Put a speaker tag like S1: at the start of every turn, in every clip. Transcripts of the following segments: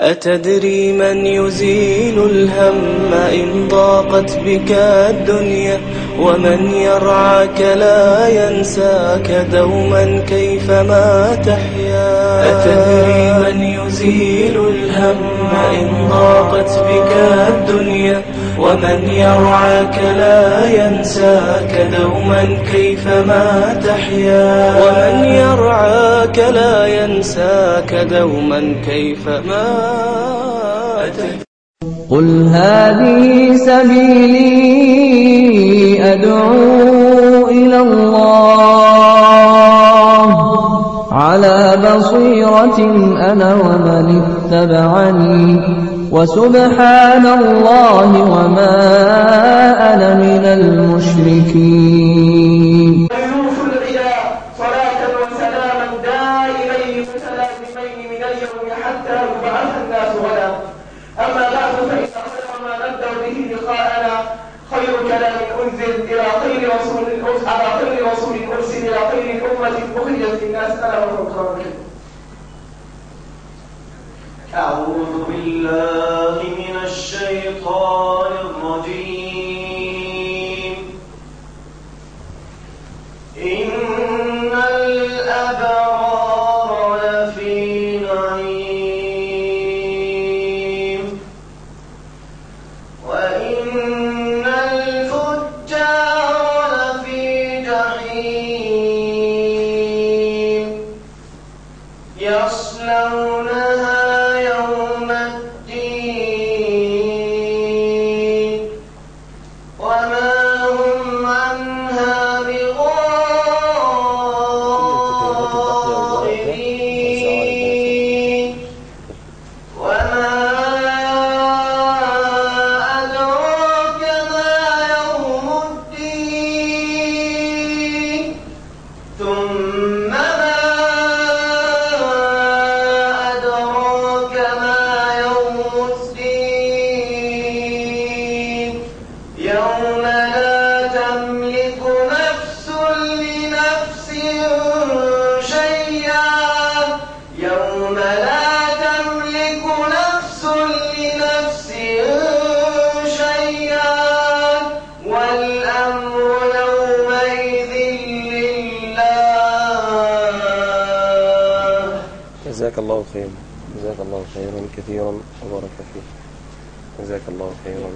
S1: أتدري من يزيل الهم إن ضاقت بك الدنيا ومن يرعاك لا ينساك دوما كيفما تحيا أتدري من يزيل الهم إن ضاقت بك الدنيا ومن يرعاك لا ينساك دوما كيفما تحيا ومن يرعاك لا ينساك دوما كيفما تحيا
S2: قل هذه سبيلي أدعو إلى الله على بصيرة أنا ومن اتبعني وسبحان الله وما أنا من المشركين
S3: ويوف العلا صلاة وسلاما دائمين متلازمين من اليوم حتى يبعث الناس غدا أما بعد فإن خير ما نبدأ به لقاءنا خير كلام أنزل إلى خير رسول أرسل على خير رسول أرسل إلى خير أمة أخرجت للناس أنا وفرقان
S4: أعوذ بالله من الشيطان الرجيم إن الأبرار لفي نعيم وإن الفجار لفي جحيم يصلونها يوم الدين وما هم عنها بغائبين وما أدراك ما يوم الدين ثم ما أدراك ما يوم الدين يوم لا تملك نفس لنفس شيئا يوم لا تملك نفس لنفس شيئا والأمر يومئذ لله
S5: جزاك الله خيرا جزاك الله خيرا كثيرا وبارك فيك جزاك الله خيرا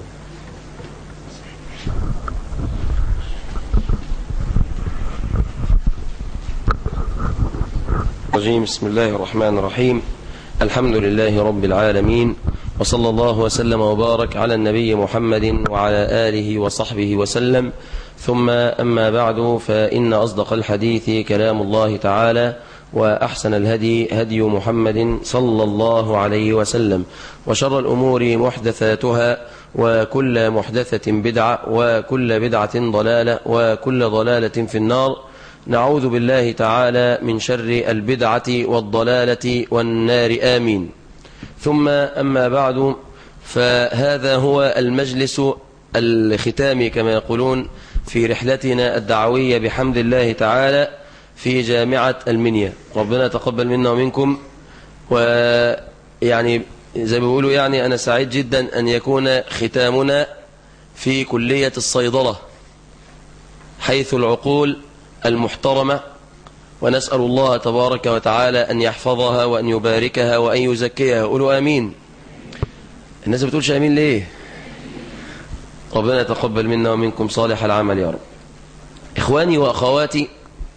S5: الرجيم بسم الله الرحمن الرحيم الحمد لله رب العالمين وصلى الله وسلم وبارك على النبي محمد وعلى آله وصحبه وسلم ثم أما بعد فإن أصدق الحديث كلام الله تعالى وأحسن الهدي هدي محمد صلى الله عليه وسلم وشر الأمور محدثاتها وكل محدثة بدعة وكل بدعة ضلالة وكل ضلالة في النار نعوذ بالله تعالى من شر البدعة والضلالة والنار آمين ثم أما بعد فهذا هو المجلس الختامي كما يقولون في رحلتنا الدعوية بحمد الله تعالى في جامعة المنيا ربنا تقبل منا ومنكم ويعني زي ما بيقولوا يعني أنا سعيد جدا أن يكون ختامنا في كلية الصيدلة حيث العقول المحترمة ونسأل الله تبارك وتعالى أن يحفظها وأن يباركها وأن يزكيها قولوا آمين الناس بتقولش آمين ليه ربنا يتقبل منا ومنكم صالح العمل يا رب إخواني وأخواتي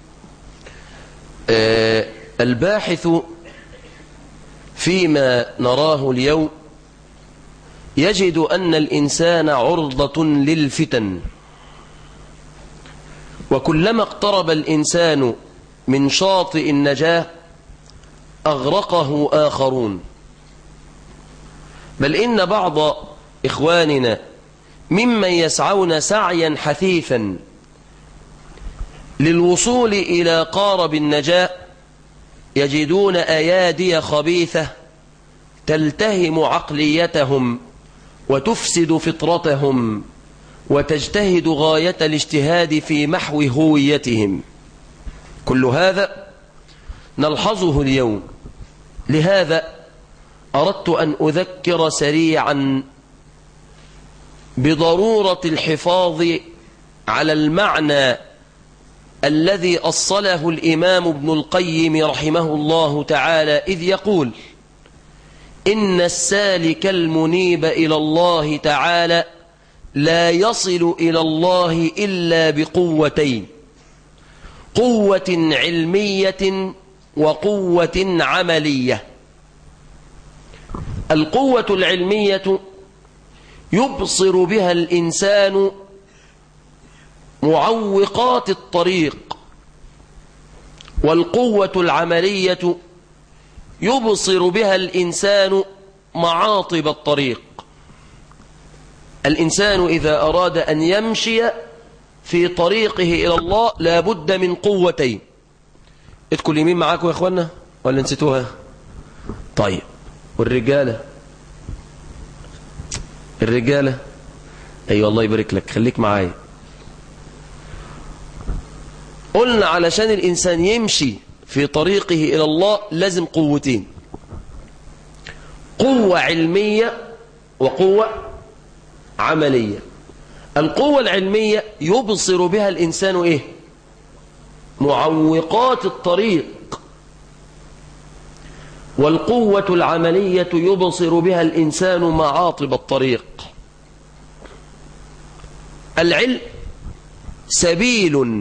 S5: آه الباحث فيما نراه اليوم يجد أن الإنسان عرضة للفتن وكلما اقترب الإنسان من شاطئ النجاة أغرقه آخرون بل إن بعض إخواننا ممن يسعون سعيا حثيثا للوصول إلى قارب النجاة يجدون أيادي خبيثة تلتهم عقليتهم وتفسد فطرتهم وتجتهد غاية الاجتهاد في محو هويتهم كل هذا نلحظه اليوم لهذا أردت أن أذكر سريعا بضرورة الحفاظ على المعنى الذي أصله الإمام ابن القيم رحمه الله تعالى إذ يقول إن السالك المنيب إلى الله تعالى لا يصل إلى الله إلا بقوتين قوة علمية وقوة عملية القوة العلمية يبصر بها الإنسان معوقات الطريق والقوة العملية يبصر بها الإنسان معاطب الطريق الإنسان إذا أراد أن يمشي في طريقه إلى الله لابد من قوتين ادخل يمين معاكم يا أخوانا ولا نسيتوها طيب والرجالة الرجالة أي أيوة الله يبارك لك خليك معايا قلنا علشان الإنسان يمشي في طريقه إلى الله لازم قوتين قوة علمية وقوة عملية القوة العلمية يبصر بها الإنسان إيه معوقات الطريق والقوة العملية يبصر بها الإنسان معاطب الطريق العلم سبيل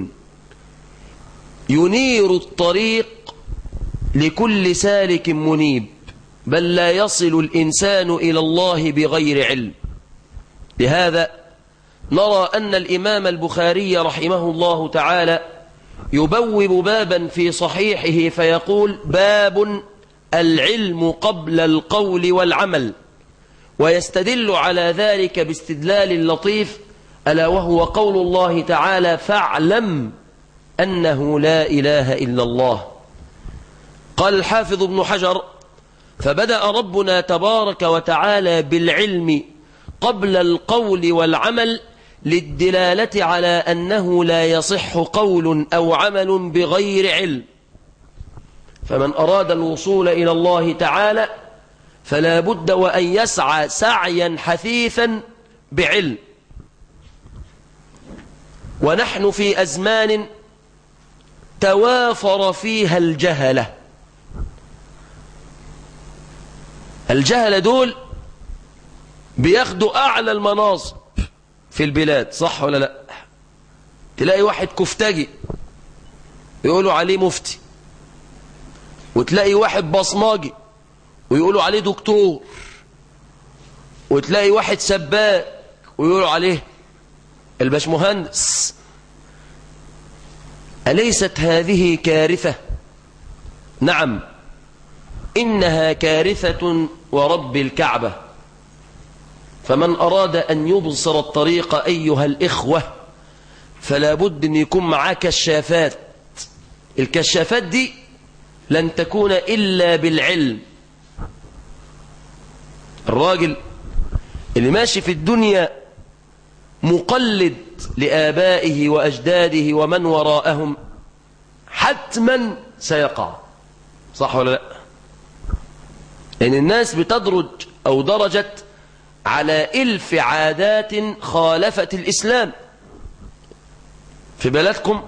S5: ينير الطريق لكل سالك منيب بل لا يصل الإنسان إلى الله بغير علم لهذا نرى أن الإمام البخاري رحمه الله تعالى يبوب بابا في صحيحه فيقول باب العلم قبل القول والعمل ويستدل على ذلك باستدلال لطيف ألا وهو قول الله تعالى فاعلم أنه لا إله إلا الله قال الحافظ ابن حجر فبدأ ربنا تبارك وتعالى بالعلم قبل القول والعمل للدلالة على أنه لا يصح قول أو عمل بغير علم فمن أراد الوصول إلى الله تعالى فلا بد وأن يسعى سعيا حثيثا بعلم ونحن في أزمان توافر فيها الجهلة الجهلة دول بياخدوا أعلى المناصب في البلاد صح ولا لا تلاقي واحد كفتجي يقولوا عليه مفتي وتلاقي واحد بصماجي ويقولوا عليه دكتور وتلاقي واحد سباك ويقولوا عليه الباشمهندس أليست هذه كارثة نعم إنها كارثة ورب الكعبة فمن أراد أن يبصر الطريق أيها الإخوة فلا بد أن يكون معاه كشافات الكشافات دي لن تكون إلا بالعلم الراجل اللي ماشي في الدنيا مقلد لآبائه وأجداده ومن وراءهم حتما سيقع صح ولا لا لأن الناس بتدرج أو درجت على إلف عادات خالفت الإسلام في بلدكم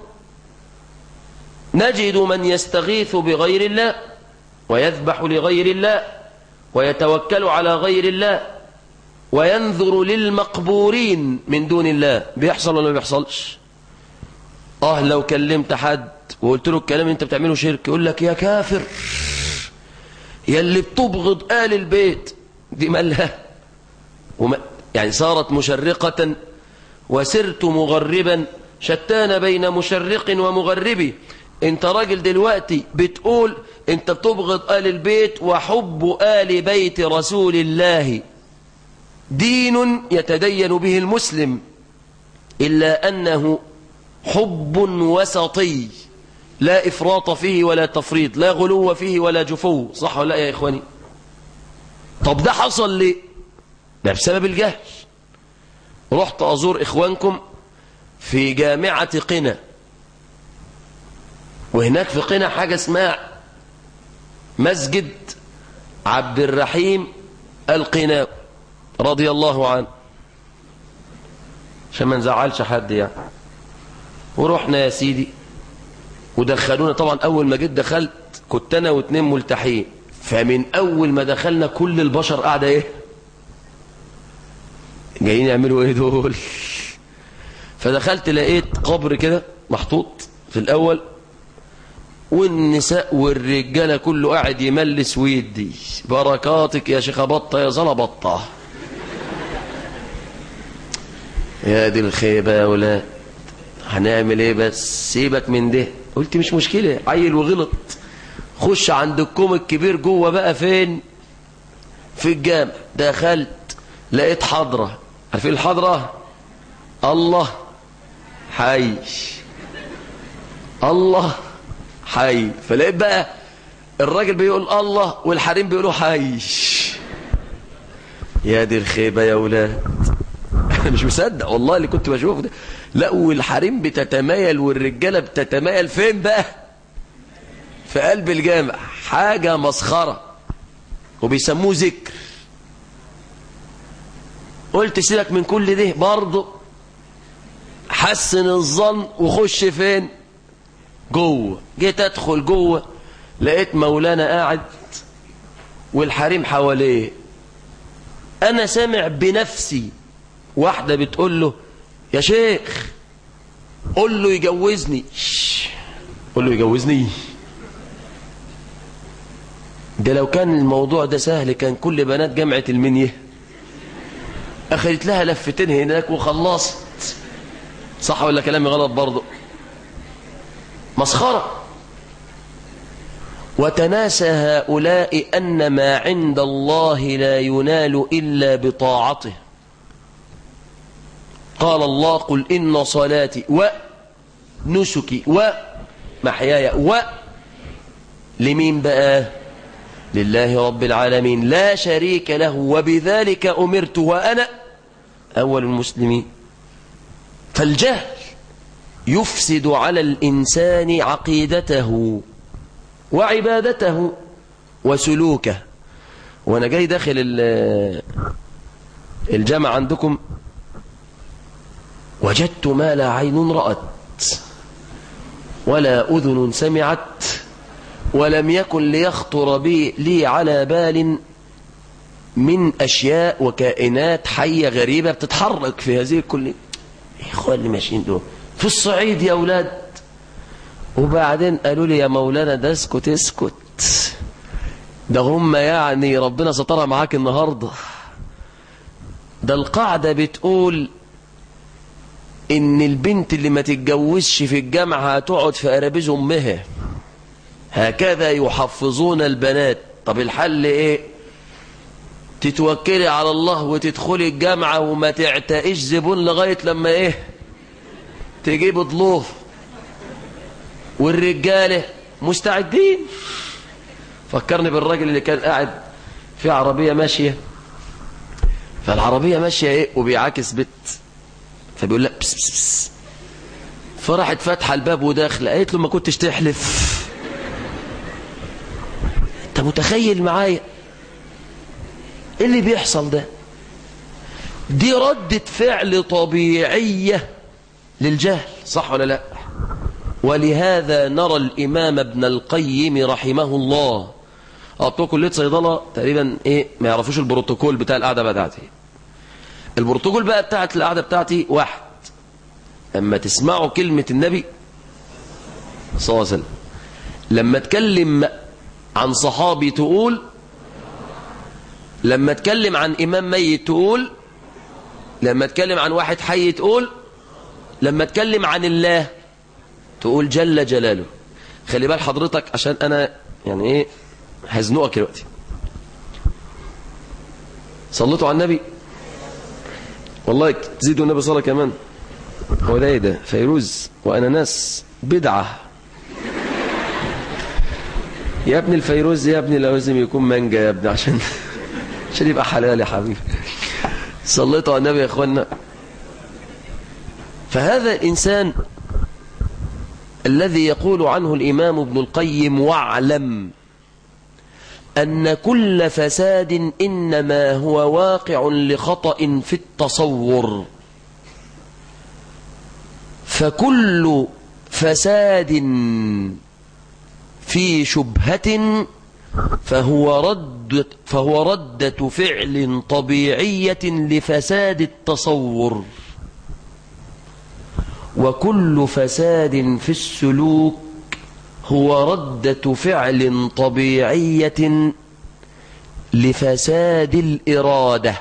S5: نجد من يستغيث بغير الله ويذبح لغير الله ويتوكل على غير الله وينذر للمقبورين من دون الله بيحصل ولا ما بيحصلش اه لو كلمت حد وقلت له الكلام انت بتعمله شرك يقول لك يا كافر يا اللي بتبغض آل البيت دي مالها وما يعني صارت مشرقة وسرت مغربا شتان بين مشرق ومغربي انت راجل دلوقتي بتقول انت بتبغض آل البيت وحب آل بيت رسول الله دين يتدين به المسلم إلا أنه حب وسطي لا إفراط فيه ولا تفريط لا غلو فيه ولا جفو صح ولا يا إخواني طب ده حصل ليه ده بسبب الجهل رحت أزور إخوانكم في جامعة قنا وهناك في قنا حاجة اسمها مسجد عبد الرحيم القناوي رضي الله عنه عشان ما نزعلش حد يعني ورحنا يا سيدي ودخلونا طبعا اول ما جيت دخلت كنت انا واتنين ملتحين فمن اول ما دخلنا كل البشر قاعده ايه جايين يعملوا ايه دول فدخلت لقيت قبر كده محطوط في الاول والنساء والرجاله كله قاعد يملس ويدي بركاتك يا شيخه بطه يا زلا بطه يا دي الخيبه يا ولاد هنعمل ايه بس سيبك من ده قلت مش مشكله عيل وغلط خش عند الكوم الكبير جوه بقى فين في الجامع دخلت لقيت حضره عارفين الحضره الله حي الله حي فلقيت بقى الراجل بيقول الله والحريم بيقولوا حي يا دي الخيبة يا ولاد انا مش مصدق والله اللي كنت بشوفه ده لا والحريم بتتمايل والرجالة بتتمايل فين بقى في قلب الجامع حاجة مسخرة وبيسموه ذكر قلت سيبك من كل ده برضه حسن الظن وخش فين جوه جيت ادخل جوه لقيت مولانا قاعد والحريم حواليه انا سامع بنفسي واحده بتقول له يا شيخ قول له يجوزني قول له يجوزني ده لو كان الموضوع ده سهل كان كل بنات جامعة المنيه أخذت لها لفتين هناك وخلصت صح ولا كلامي غلط برضه مسخرة وتناسى هؤلاء أن ما عند الله لا ينال إلا بطاعته قال الله قل إن صلاتي ونسكي ومحياي و لمين بقى لله رب العالمين لا شريك له وبذلك أمرت وأنا أول المسلمين فالجهل يفسد على الإنسان عقيدته وعبادته وسلوكه وأنا جاي داخل الجامع عندكم وجدت ما لا عين رأت ولا أذن سمعت ولم يكن ليخطر بي لي على بال من أشياء وكائنات حية غريبة بتتحرك في هذه الكلية إخوان اللي ماشيين دول في الصعيد يا أولاد وبعدين قالوا لي يا مولانا ده اسكت اسكت ده هم يعني ربنا سترها معاك النهاردة ده القاعدة بتقول ان البنت اللي ما تتجوزش في الجامعة هتقعد في قرابيز امها هكذا يحفظون البنات طب الحل ايه تتوكلي على الله وتدخلي الجامعة وما تعتقيش زبون لغاية لما ايه تجيب ضلوف والرجالة مستعدين فكرني بالراجل اللي كان قاعد في عربية ماشية فالعربية ماشية ايه وبيعاكس بت فبيقول لها بس بس بس فراحت فاتحة الباب وداخلة قالت له ما كنتش تحلف انت متخيل معايا ايه اللي بيحصل ده دي ردة فعل طبيعية للجهل صح ولا لا ولهذا نرى الإمام ابن القيم رحمه الله أعطوه كلية صيدلة تقريبا إيه ما يعرفوش البروتوكول بتاع القعدة بتاعتي البروتوكول بقى بتاعت القعدة بتاعتي واحد لما تسمعوا كلمة النبي صلى الله عليه وسلم لما تكلم عن صحابي تقول لما تكلم عن إمام ميت تقول لما تكلم عن واحد حي تقول لما تكلم عن الله تقول جل جلاله خلي بال حضرتك عشان أنا يعني إيه هزنقك دلوقتي صليتوا على النبي والله تزيدوا النبي صلى كمان هو ده ايه ده فيروز واناناس بدعه يا ابني الفيروز يا ابني لازم يكون مانجا يا ابني عشان عشان يبقى حلال يا حبيبي صليتوا على النبي يا اخوانا فهذا الانسان الذي يقول عنه الامام ابن القيم واعلم أن كل فساد إنما هو واقع لخطأ في التصور فكل فساد في شبهة فهو رد فهو ردة فعل طبيعية لفساد التصور وكل فساد في السلوك هو ردة فعل طبيعية لفساد الإرادة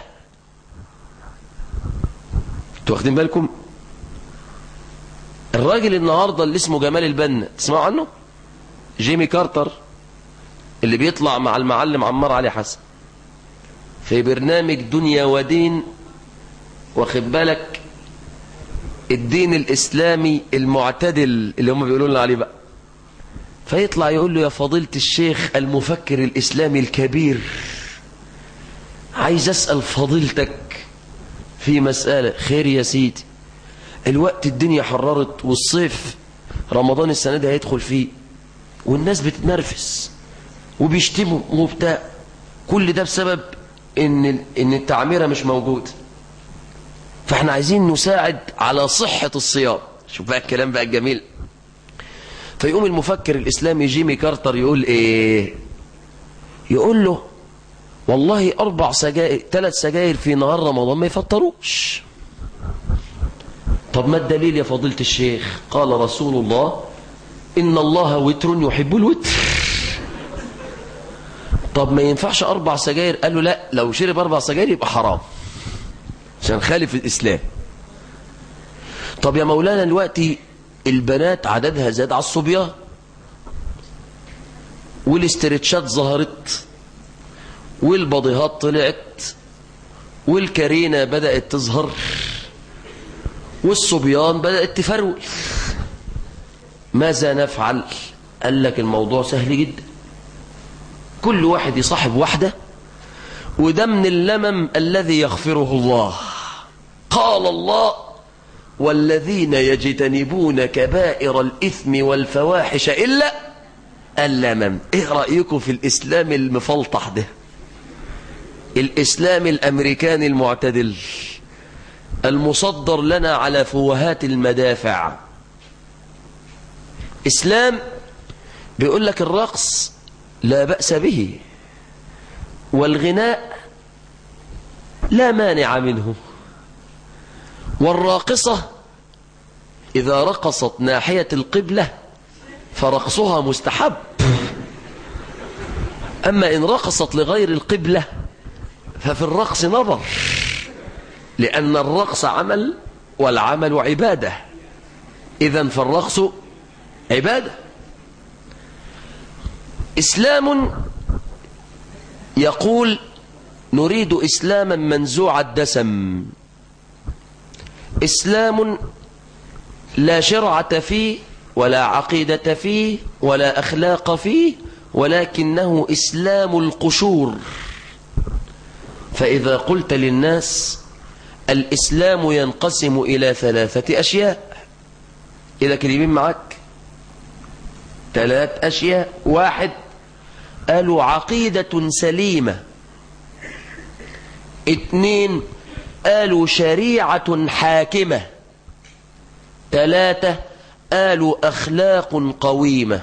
S5: انتوا واخدين بالكم الراجل النهاردة اللي اسمه جمال البنا تسمعوا عنه جيمي كارتر اللي بيطلع مع المعلم عمار علي حسن في برنامج دنيا ودين واخد بالك الدين الإسلامي المعتدل اللي هم بيقولوا لنا عليه بقى فيطلع يقول له يا فضيلة الشيخ المفكر الإسلامي الكبير عايز أسأل فضيلتك في مسألة خير يا سيدي الوقت الدنيا حررت والصيف رمضان السنة دي هيدخل فيه والناس بتتنرفز وبيشتموا وبتاع كل ده بسبب ان ان التعميره مش موجود فاحنا عايزين نساعد على صحة الصيام شوف بقى الكلام بقى الجميل فيقوم المفكر الإسلامي جيمي كارتر يقول إيه يقول له والله أربع سجائر ثلاث سجائر في نهار رمضان ما يفطروش طب ما الدليل يا فضيلة الشيخ قال رسول الله إن الله وتر يحب الوتر طب ما ينفعش أربع سجائر قال له لا لو شرب أربع سجائر يبقى حرام عشان خالف الإسلام طب يا مولانا دلوقتي البنات عددها زاد على الصبيان والاسترتشات ظهرت والبضيهات طلعت والكرينة بدأت تظهر والصبيان بدأت تفرول ماذا نفعل قال لك الموضوع سهل جدا كل واحد يصاحب واحدة وده من اللمم الذي يغفره الله قال الله والذين يجتنبون كبائر الإثم والفواحش إلا اللمم إيه رأيكم في الإسلام المفلطح ده الإسلام الأمريكاني المعتدل المصدر لنا على فوهات المدافع إسلام بيقول لك الرقص لا بأس به والغناء لا مانع منه والراقصة إذا رقصت ناحية القبلة فرقصها مستحب أما إن رقصت لغير القبلة ففي الرقص نظر لأن الرقص عمل والعمل عبادة إذا فالرقص عبادة إسلام يقول نريد إسلاما منزوع الدسم إسلام لا شرعة فيه ولا عقيدة فيه ولا أخلاق فيه ولكنه إسلام القشور فإذا قلت للناس الإسلام ينقسم إلى ثلاثة أشياء إذا كلمين معك ثلاث أشياء واحد قالوا عقيدة سليمة اثنين قالوا شريعة حاكمة ثلاثة قالوا أخلاق قويمة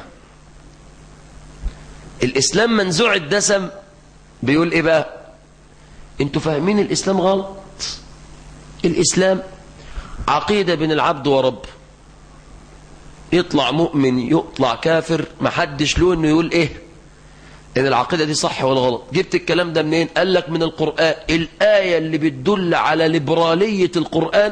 S5: الإسلام منزوع الدسم بيقول إيه بقى انتوا فاهمين الإسلام غلط الإسلام عقيدة بين العبد ورب يطلع مؤمن يطلع كافر محدش له انه يقول ايه ان العقيدة دي صح ولا غلط جبت الكلام ده منين قال لك من القرآن الآية اللي بتدل على ليبرالية القرآن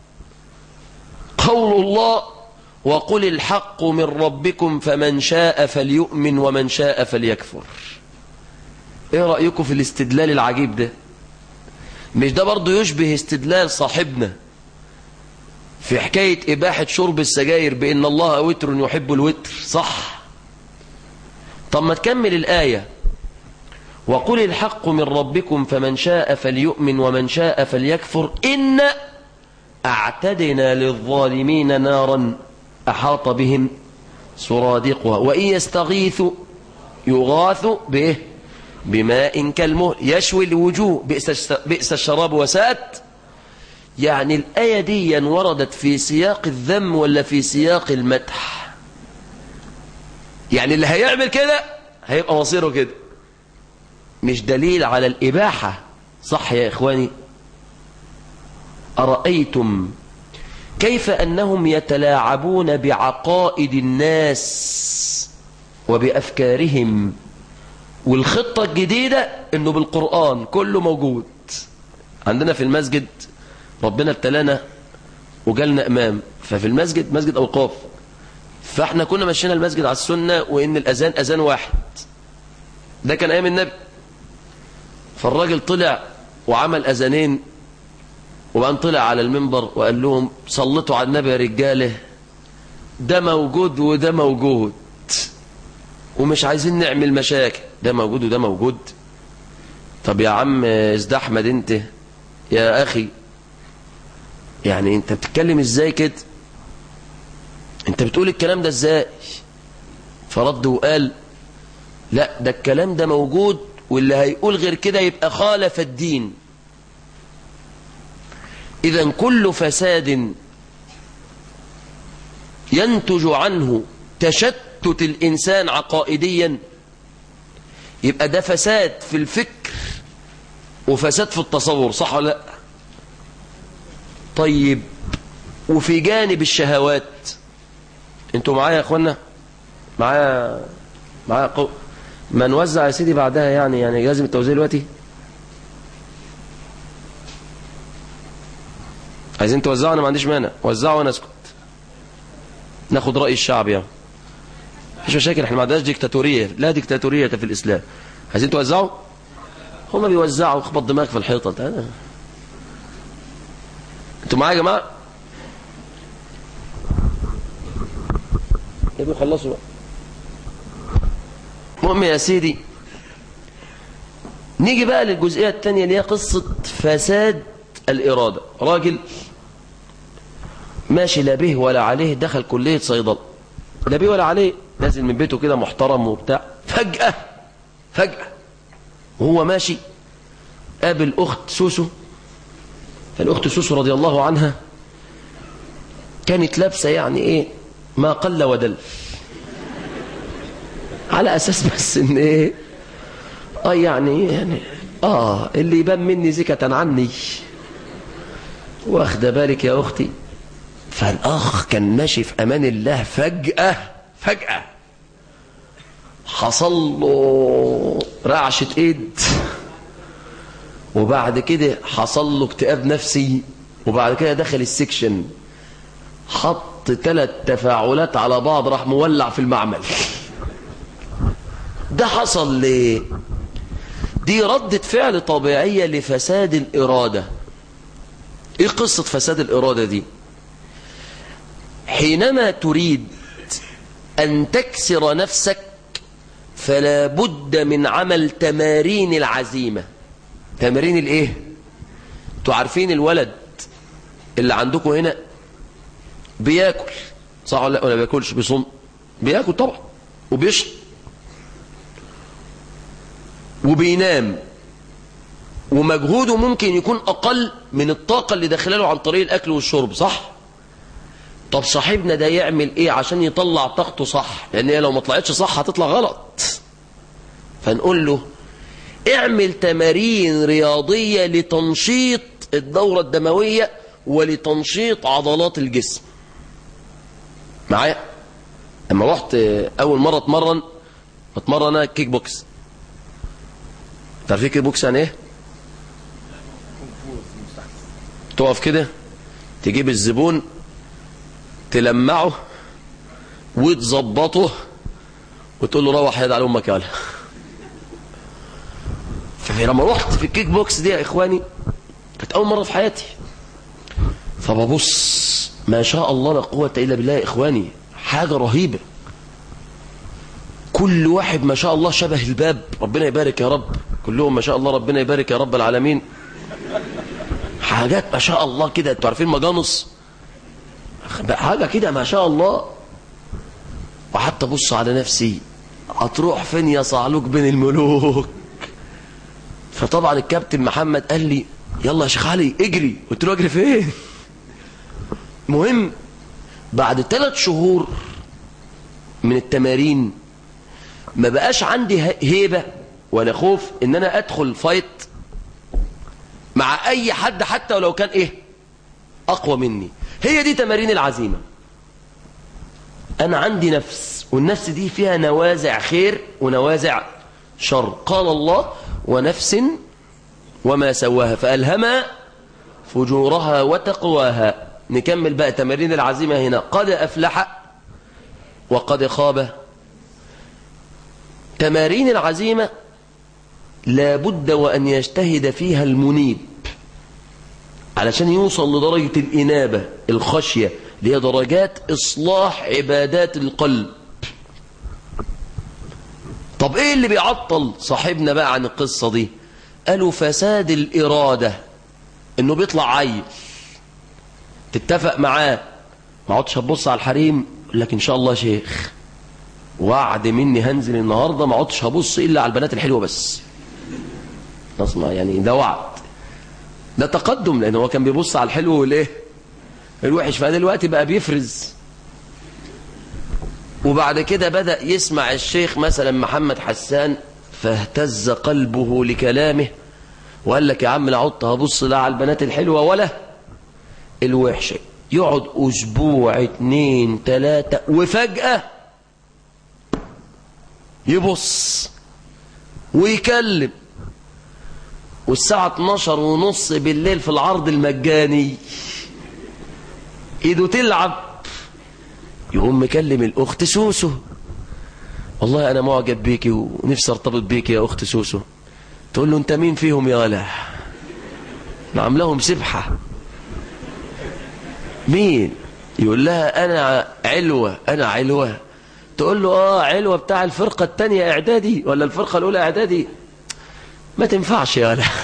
S5: قول الله وقل الحق من ربكم فمن شاء فليؤمن ومن شاء فليكفر ايه رأيكم في الاستدلال العجيب ده مش ده برضو يشبه استدلال صاحبنا في حكاية إباحة شرب السجاير بأن الله وتر يحب الوتر صح طب ما تكمل الآية وقل الحق من ربكم فمن شاء فليؤمن ومن شاء فليكفر إن أعتدنا للظالمين نارا أحاط بهم سرادقها وإن يستغيثوا يغاثوا بإيه بماء كالمهل يشوي الوجوه بئس بئس الشراب وساءت يعني الآية دي وردت في سياق الذم ولا في سياق المدح يعني اللي هيعمل كده هيبقى مصيره كده مش دليل على الإباحة صح يا إخواني أرأيتم كيف أنهم يتلاعبون بعقائد الناس وبأفكارهم والخطة الجديدة أنه بالقرآن كله موجود عندنا في المسجد ربنا ابتلانا وجالنا إمام ففي المسجد مسجد أوقاف فاحنا كنا مشينا المسجد على السنة وإن الأذان أذان واحد ده كان أيام النبي فالراجل طلع وعمل أذانين وبعدين طلع على المنبر وقال لهم صلتوا على النبي يا رجاله ده موجود وده موجود ومش عايزين نعمل مشاكل ده موجود وده موجود طب يا عم ازدحمد انت يا اخي يعني انت بتتكلم ازاي كده انت بتقول الكلام ده ازاي فرد وقال لا ده الكلام ده موجود واللي هيقول غير كده يبقى خالف الدين إذا كل فساد ينتج عنه تشتت الإنسان عقائديا يبقى ده فساد في الفكر وفساد في التصور صح ولا لا طيب وفي جانب الشهوات انتوا معايا يا اخوانا معايا معايا قو... ما نوزع يا سيدي بعدها يعني يعني لازم التوزيع دلوقتي عايزين توزعوا انا ما عنديش مانع وزعوا وانا اسكت ناخد راي الشعب يعني مفيش مشاكل احنا ما عندناش ديكتاتوريه لا ديكتاتوريه في الاسلام عايزين توزعوا هم بيوزعوا خبط دماغك في الحيطه انت انتوا معايا يا جماعه يبقوا خلصوا بقى المهم يا سيدي نيجي بقى للجزئيه الثانيه اللي هي قصه فساد الإرادة راجل ماشي لا به ولا عليه دخل كلية صيدلة لا به ولا عليه نازل من بيته كده محترم وبتاع فجأة فجأة وهو ماشي قابل أخت سوسو فالأخت سوسو رضي الله عنها كانت لابسة يعني إيه ما قل ودل على أساس بس إن إيه آه يعني يعني آه اللي يبان مني زكة عني واخده بالك يا أختي فالأخ كان ماشي في أمان الله فجأة فجأة حصل له رعشة إيد وبعد كده حصل له اكتئاب نفسي وبعد كده دخل السكشن حط ثلاث تفاعلات على بعض راح مولع في المعمل ده حصل ليه دي ردة فعل طبيعية لفساد الإرادة ايه قصة فساد الإرادة دي حينما تريد أن تكسر نفسك فلا بد من عمل تمارين العزيمة تمارين الايه انتوا عارفين الولد اللي عندكم هنا بياكل صح ولا لا ولا بياكلش بيصوم بياكل طبعا وبيشرب وبينام ومجهوده ممكن يكون أقل من الطاقة اللي داخله عن طريق الأكل والشرب صح؟ طب صاحبنا ده يعمل إيه عشان يطلع طاقته صح؟ لأن هي لو ما طلعتش صح هتطلع غلط فنقول له اعمل تمارين رياضية لتنشيط الدورة الدموية ولتنشيط عضلات الجسم معايا؟ لما رحت أول مرة اتمرن اتمرن أنا كيك بوكس تعرفين كيك بوكس يعني ايه؟ تقف كده تجيب الزبون تلمعه وتظبطه وتقول له روح يد على امك يالا فلما رحت في الكيك بوكس دي يا اخواني كانت اول مره في حياتي فببص ما شاء الله لا قوه الا بالله يا اخواني حاجه رهيبه كل واحد ما شاء الله شبه الباب ربنا يبارك يا رب كلهم ما شاء الله ربنا يبارك يا رب العالمين حاجات ما شاء الله كده انتوا عارفين مجانص حاجة كده ما شاء الله وحتى بص على نفسي هتروح فين يا صعلوك بين الملوك فطبعا الكابتن محمد قال لي يلا يا شيخ علي اجري قلت له اجري فين مهم بعد ثلاث شهور من التمارين ما بقاش عندي ه- هيبة ولا خوف ان انا ادخل فايت مع اي حد حتى ولو كان ايه اقوى مني هي دي تمارين العزيمة انا عندي نفس والنفس دي فيها نوازع خير ونوازع شر قال الله ونفس وما سواها فألهمها فجورها وتقواها نكمل بقى تمارين العزيمة هنا قد أفلح وقد خاب تمارين العزيمة لابد وأن يجتهد فيها المنيب علشان يوصل لدرجة الإنابة الخشية اللي هي درجات إصلاح عبادات القلب طب إيه اللي بيعطل صاحبنا بقى عن القصة دي قالوا فساد الإرادة إنه بيطلع عيل تتفق معاه ما عدتش هتبص على الحريم يقول لك إن شاء الله يا شيخ وعد مني هنزل النهاردة ما عدتش هبص إلا على البنات الحلوة بس نسمع يعني ده وعد ده تقدم لأن هو كان بيبص على الحلو والإيه الوحش فدلوقتي بقى بيفرز وبعد كده بدأ يسمع الشيخ مثلا محمد حسان فاهتز قلبه لكلامه وقال لك يا عم لا عدت هبص لا على البنات الحلوة ولا الوحشة يقعد أسبوع اتنين تلاتة وفجأة يبص ويكلم والساعة 12 ونص بالليل في العرض المجاني ايده تلعب يقوم مكلم الاخت سوسو والله انا معجب بيكي ونفسي ارتبط بيكي يا اخت سوسو تقول له انت مين فيهم يا ولا نعم لهم سبحة مين يقول لها انا علوة انا علوة تقول له اه علوة بتاع الفرقة التانية اعدادي ولا الفرقة الاولى اعدادي ما تنفعش يا ولا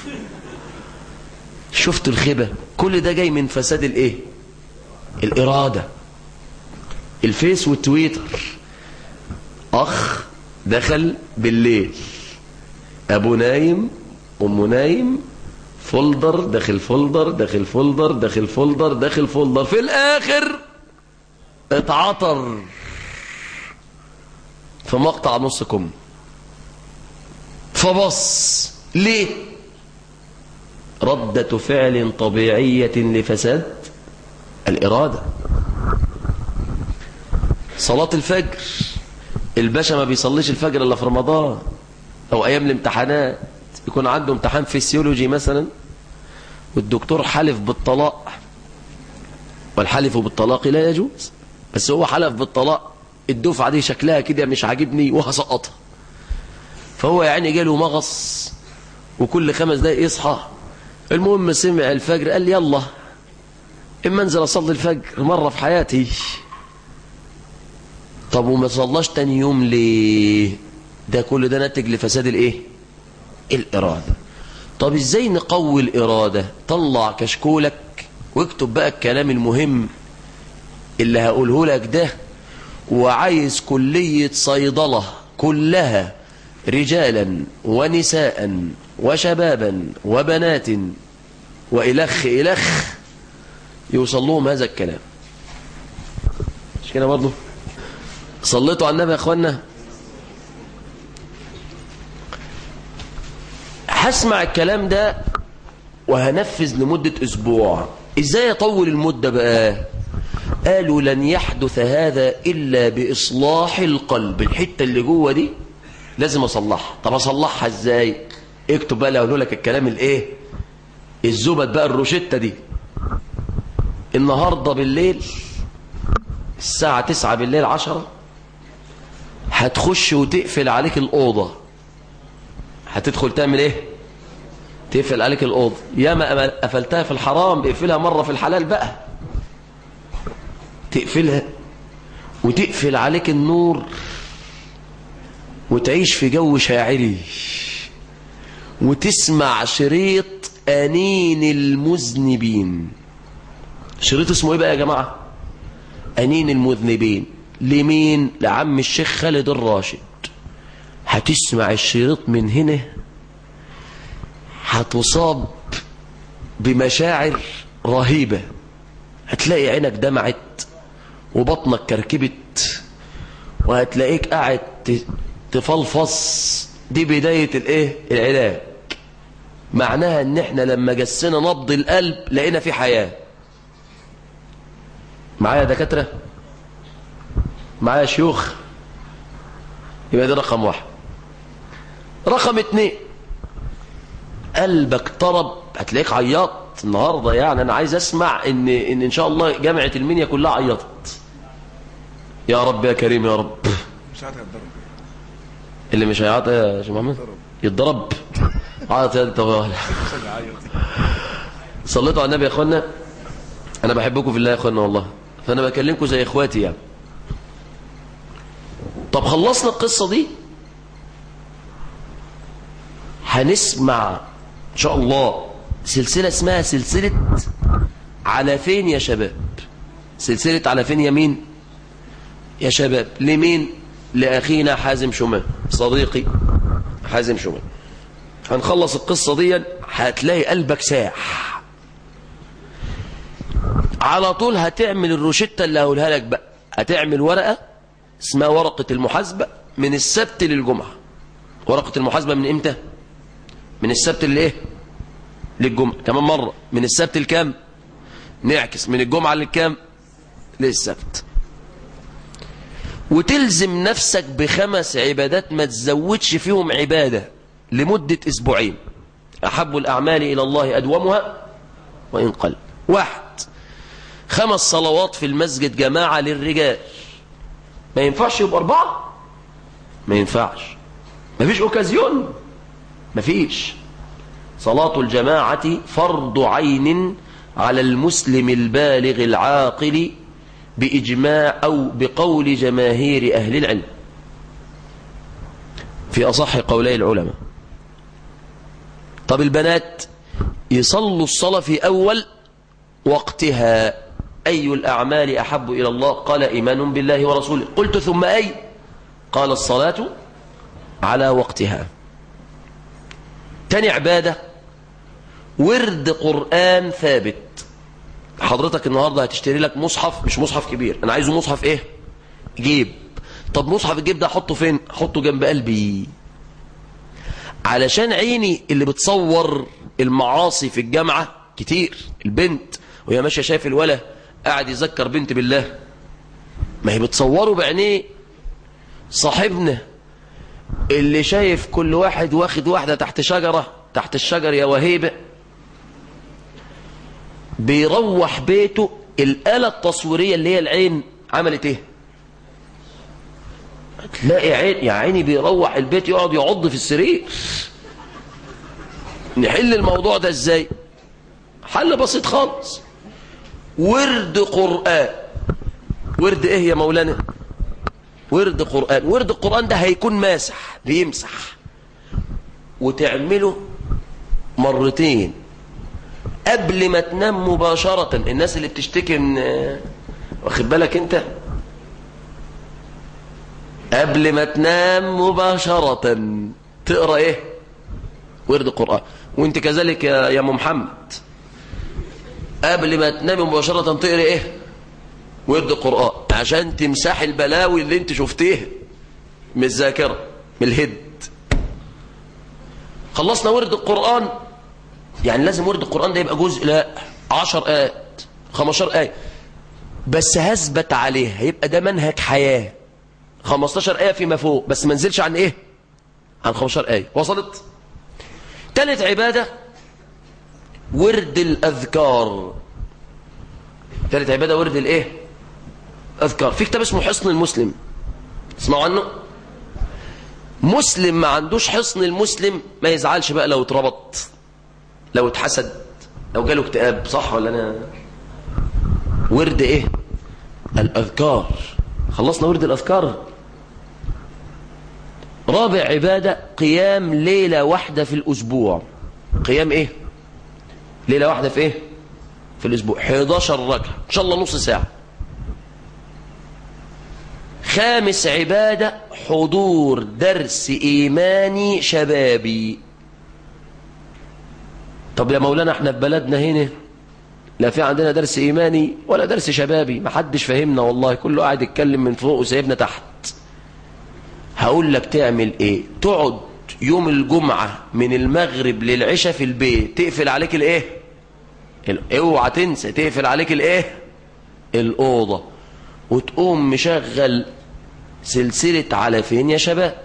S5: شفت الخبة كل ده جاي من فساد الايه الإرادة الفيس والتويتر أخ دخل بالليل أبو نايم أم نايم فولدر داخل فولدر داخل فولدر داخل فولدر داخل فولدر في الآخر اتعطر في مقطع نص كم فبص ليه ردة فعل طبيعية لفساد الإرادة صلاة الفجر الباشا ما بيصليش الفجر إلا في رمضان أو أيام الامتحانات يكون عنده امتحان فيسيولوجي مثلا والدكتور حلف بالطلاق والحلف بالطلاق لا يجوز بس هو حلف بالطلاق الدفعة دي شكلها كده مش عاجبني وهسقطها فهو يعني جاله مغص وكل خمس دقايق يصحى المهم سمع الفجر قال يلا اما انزل اصلي الفجر مرة في حياتي طب وما صلاش تاني يوم ليه ده كل ده ناتج لفساد الايه الارادة طب ازاي نقوي الارادة طلع كشكولك واكتب بقى الكلام المهم اللي هقوله لك ده وعايز كلية صيدلة كلها رجالا ونساء وشبابا وبنات وإلخ إلخ يوصل لهم هذا الكلام مش كده برضه صليتوا على النبي يا اخوانا هسمع الكلام ده وهنفذ لمدة اسبوع ازاي اطول المدة بقى قالوا لن يحدث هذا الا باصلاح القلب الحتة اللي جوه دي لازم اصلحها طب اصلحها ازاي اكتب بقى لو لك الكلام الايه الزبد بقى الروشتة دي النهاردة بالليل الساعة تسعة بالليل عشرة هتخش وتقفل عليك الأوضة هتدخل تعمل ايه تقفل عليك الأوضة يا ما قفلتها في الحرام اقفلها مرة في الحلال بقى تقفلها وتقفل عليك النور وتعيش في جو شاعري وتسمع شريط أنين المذنبين شريط اسمه ايه بقى يا جماعة أنين المذنبين لمين لعم الشيخ خالد الراشد هتسمع الشريط من هنا هتصاب بمشاعر رهيبة هتلاقي عينك دمعت وبطنك كركبت وهتلاقيك قاعد ت- تفلفص دي بداية الايه العلاج معناها ان احنا لما جسنا نبض القلب لقينا في حياة معايا دكاترة معايا شيوخ يبقى ده رقم واحد رقم اتنين قلبك طرب هتلاقيك عياط النهارده يعني انا عايز اسمع ان ان ان شاء الله جامعه المنيا كلها عيطت يا رب يا كريم يا رب
S6: مش عارف هتضرب
S5: اللي مش هيعيط يا شيخ محمد يتضرب عيط يا انت بقى.
S6: مش هيعيط
S5: صليتوا على النبي يا اخوانا انا بحبكم في الله يا اخوانا والله فانا بكلمكم زي اخواتي يعني طب خلصنا القصه دي هنسمع ان شاء الله سلسله اسمها سلسله على فين يا شباب سلسله على فين يا مين يا شباب لمين لاخينا حازم شومان صديقي حازم شومان هنخلص القصه دي هتلاقي قلبك ساح على طول هتعمل الروشتة اللي هقولها لك بقى هتعمل ورقة اسمها ورقة المحاسبة من السبت للجمعة ورقة المحاسبة من امتى من السبت للايه للجمعة كمان مرة من السبت لكام نعكس من الجمعة للكام للسبت وتلزم نفسك بخمس عبادات ما تزودش فيهم عبادة لمدة اسبوعين احب الاعمال الى الله ادومها وان قل واحد خمس صلوات في المسجد جماعة للرجال ما ينفعش يبقى أربعة ما ينفعش ما فيش أوكازيون ما فيش صلاة الجماعة فرض عين على المسلم البالغ العاقل بإجماع أو بقول جماهير أهل العلم في أصح قولي العلماء طب البنات يصلوا الصلاة في أول وقتها أي الأعمال أحب إلى الله قال إيمان بالله ورسوله قلت ثم أي قال الصلاة على وقتها تاني عبادة ورد قرآن ثابت حضرتك النهاردة هتشتري لك مصحف مش مصحف كبير أنا عايزه مصحف إيه جيب طب مصحف الجيب ده أحطه فين أحطه جنب قلبي علشان عيني اللي بتصور المعاصي في الجامعة كتير البنت وهي ماشية شايف الولا قاعد يذكر بنت بالله ما هي بتصوره بعينيه صاحبنا اللي شايف كل واحد واخد واحدة تحت شجرة تحت الشجر يا وهيبة بيروح بيته الآلة التصويرية اللي هي العين عملت ايه تلاقي عين يا عيني بيروح البيت يقعد يعض في السرير نحل الموضوع ده ازاي حل بسيط خالص ورد قرآن ورد ايه يا مولانا ورد قرآن ورد القرآن ده هيكون ماسح بيمسح وتعمله مرتين قبل ما تنام مباشرة الناس اللي بتشتكي من واخد بالك انت قبل ما تنام مباشرة تقرأ ايه ورد القرآن وانت كذلك يا يا ام محمد قبل ما تنامي مباشرة تقرأ ايه ورد القرآن عشان تمسح البلاوي اللي انت شفتيها من الذاكرة من الهد خلصنا ورد القرآن يعني لازم ورد القرآن ده يبقى جزء لا عشر آيات خمسة آية بس هثبت عليها يبقى ده منهج حياة 15 آية فيما فوق بس ما نزلش عن ايه عن 15 آية وصلت تالت عبادة ورد الأذكار تالت عبادة ورد الايه أذكار في كتاب اسمه حصن المسلم تسمعوا عنه مسلم ما عندوش حصن المسلم ما يزعلش بقى لو اتربط لو اتحسد لو جاله اكتئاب صح ولا انا ورد ايه الاذكار خلصنا ورد الاذكار رابع عبادة قيام ليلة واحدة في الأسبوع قيام إيه ليلة واحدة في إيه في الأسبوع 11 ركعة إن شاء الله نص ساعة خامس عبادة حضور درس إيماني شبابي طب يا مولانا احنا في بلدنا هنا لا في عندنا درس ايماني ولا درس شبابي ما حدش فاهمنا والله كله قاعد يتكلم من فوق وسايبنا تحت هقول لك تعمل ايه تقعد يوم الجمعة من المغرب للعشاء في البيت تقفل عليك الايه ال- اوعى تنسى تقفل عليك الايه الأوضة وتقوم مشغل سلسلة على فين يا شباب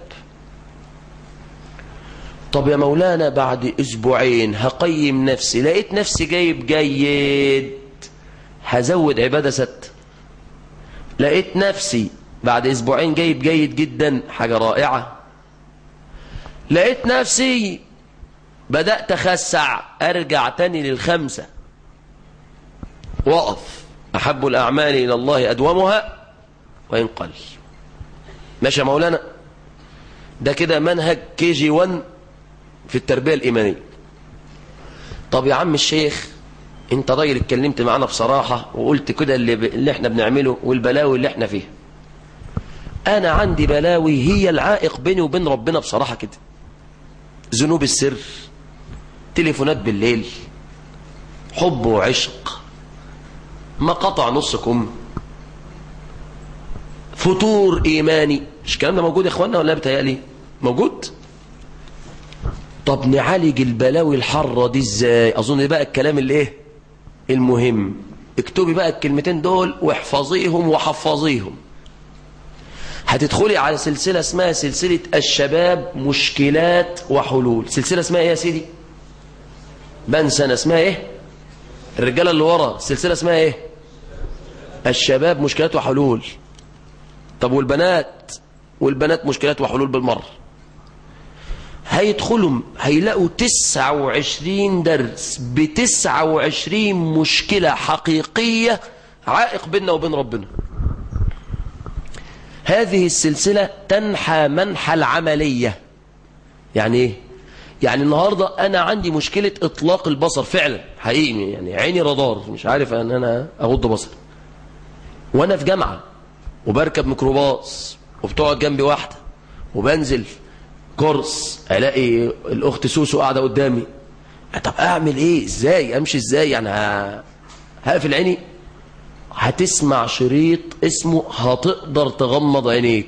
S5: طب يا مولانا بعد اسبوعين هقيم نفسي لقيت نفسي جايب جيد هزود عبادة ست لقيت نفسي بعد اسبوعين جايب جيد جدا حاجة رائعة لقيت نفسي بدأت أخسع أرجع تاني للخمسة وقف أحب الأعمال إلى الله أدومها وإن قل ماشي يا مولانا ده كده منهج كي جي 1 في التربية الإيمانية طب يا عم الشيخ انت راجل اتكلمت معانا بصراحة وقلت كده اللي, ب... اللي احنا بنعمله والبلاوي اللي احنا فيها انا عندي بلاوي هي العائق بيني وبين ربنا بصراحة كده ذنوب السر تليفونات بالليل حب وعشق ما قطع نصكم فتور ايماني مش الكلام ده موجود يا اخوانا ولا بتهيألي موجود طب نعالج البلاوي الحارة دي ازاي اظن بقى الكلام اللي ايه المهم اكتبي بقى الكلمتين دول واحفظيهم وحفظيهم هتدخلي على سلسلة اسمها سلسلة الشباب مشكلات وحلول سلسلة اسمها ايه يا سيدي بنسى انا اسمها ايه الرجالة اللي ورا سلسلة اسمها ايه الشباب مشكلات وحلول طب والبنات والبنات مشكلات وحلول بالمرة هيدخلوا هيلاقوا 29 درس ب 29 مشكلة حقيقية عائق بيننا وبين ربنا هذه السلسلة تنحى منحى العملية يعني ايه يعني النهاردة انا عندي مشكلة اطلاق البصر فعلا حقيقي يعني عيني رادار مش عارف ان انا اغض بصر وانا في جامعة وبركب ميكروباص وبتقعد جنبي واحدة وبنزل كورس الاقي الاخت سوسو قاعدة قدامي طب اعمل ايه ازاي امشي ازاي يعني ه- هقفل عيني هتسمع شريط اسمه هتقدر تغمض عينيك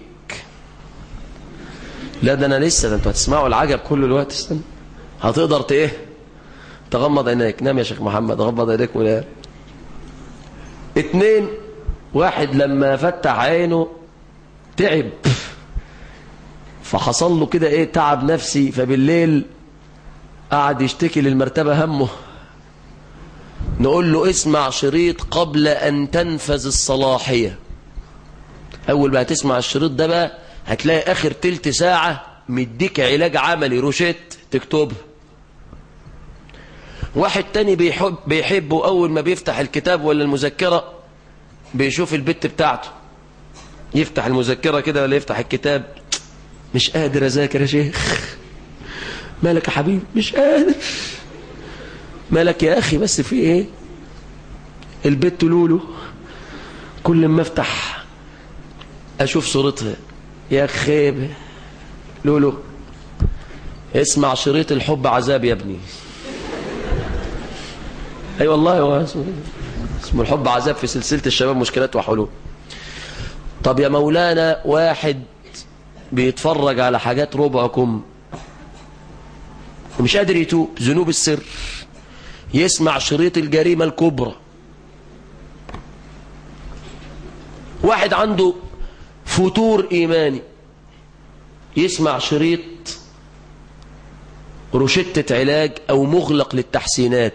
S5: لا ده انا لسه ده انتوا هتسمعوا العجب كل الوقت استنى هتقدر ت- ايه تغمض عينيك نام يا شيخ محمد غمض عينيك ونام اتنين واحد لما فتح عينه تعب فحصل له كده ايه تعب نفسي فبالليل قعد يشتكي للمرتبة همه نقول له اسمع شريط قبل أن تنفذ الصلاحية أول ما هتسمع الشريط ده بقى هتلاقي آخر تلت ساعة مديك علاج عملي روشيت تكتبها واحد تاني بيحب بيحبه أول ما بيفتح الكتاب ولا المذكرة بيشوف البت بتاعته يفتح المذكرة كده ولا يفتح الكتاب مش قادر أذاكر يا شيخ مالك يا حبيبي مش قادر مالك يا أخي بس في إيه البت لولو كل ما افتح أشوف صورتها يا خيبة لولو اسمع شريط الحب عذاب يا ابني أي أيوة والله هو اسمه اسمه الحب عذاب في سلسلة الشباب مشكلات وحلول طب يا مولانا واحد بيتفرج على حاجات ربعكم ومش قادر يتوب ذنوب السر يسمع شريط الجريمة الكبرى واحد عنده فتور إيماني يسمع شريط روشتة علاج أو مغلق للتحسينات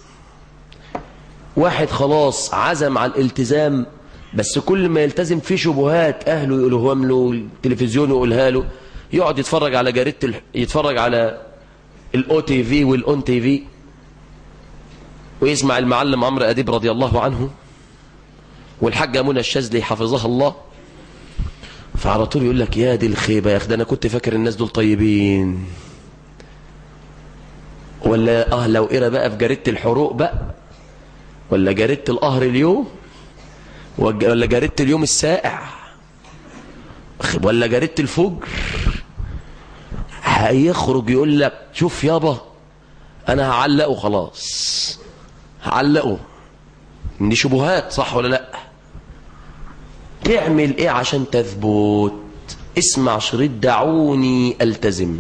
S5: واحد خلاص عزم على الالتزام بس كل ما يلتزم فيه شبهات أهله يقولوهم له التلفزيون يقولها له يقعد يتفرج على جريدة ال... يتفرج على الاو تي في والاون تي في ويسمع المعلم عمرو أديب رضي الله عنه والحاجة منى الشاذلي حفظها الله فعلى طول يقول لك يا دي الخيبة يا أخي ده أنا كنت فاكر الناس دول طيبين ولا اه لو قرا بقى في جريدة الحروق بقى ولا جريدة القهر اليوم ولا جريدة اليوم السائع ولا جريدة الفجر هيخرج يقول لك شوف يابا انا هعلقه خلاص هعلقه دي شبهات صح ولا لا تعمل ايه عشان تثبت اسمع شريط دعوني التزم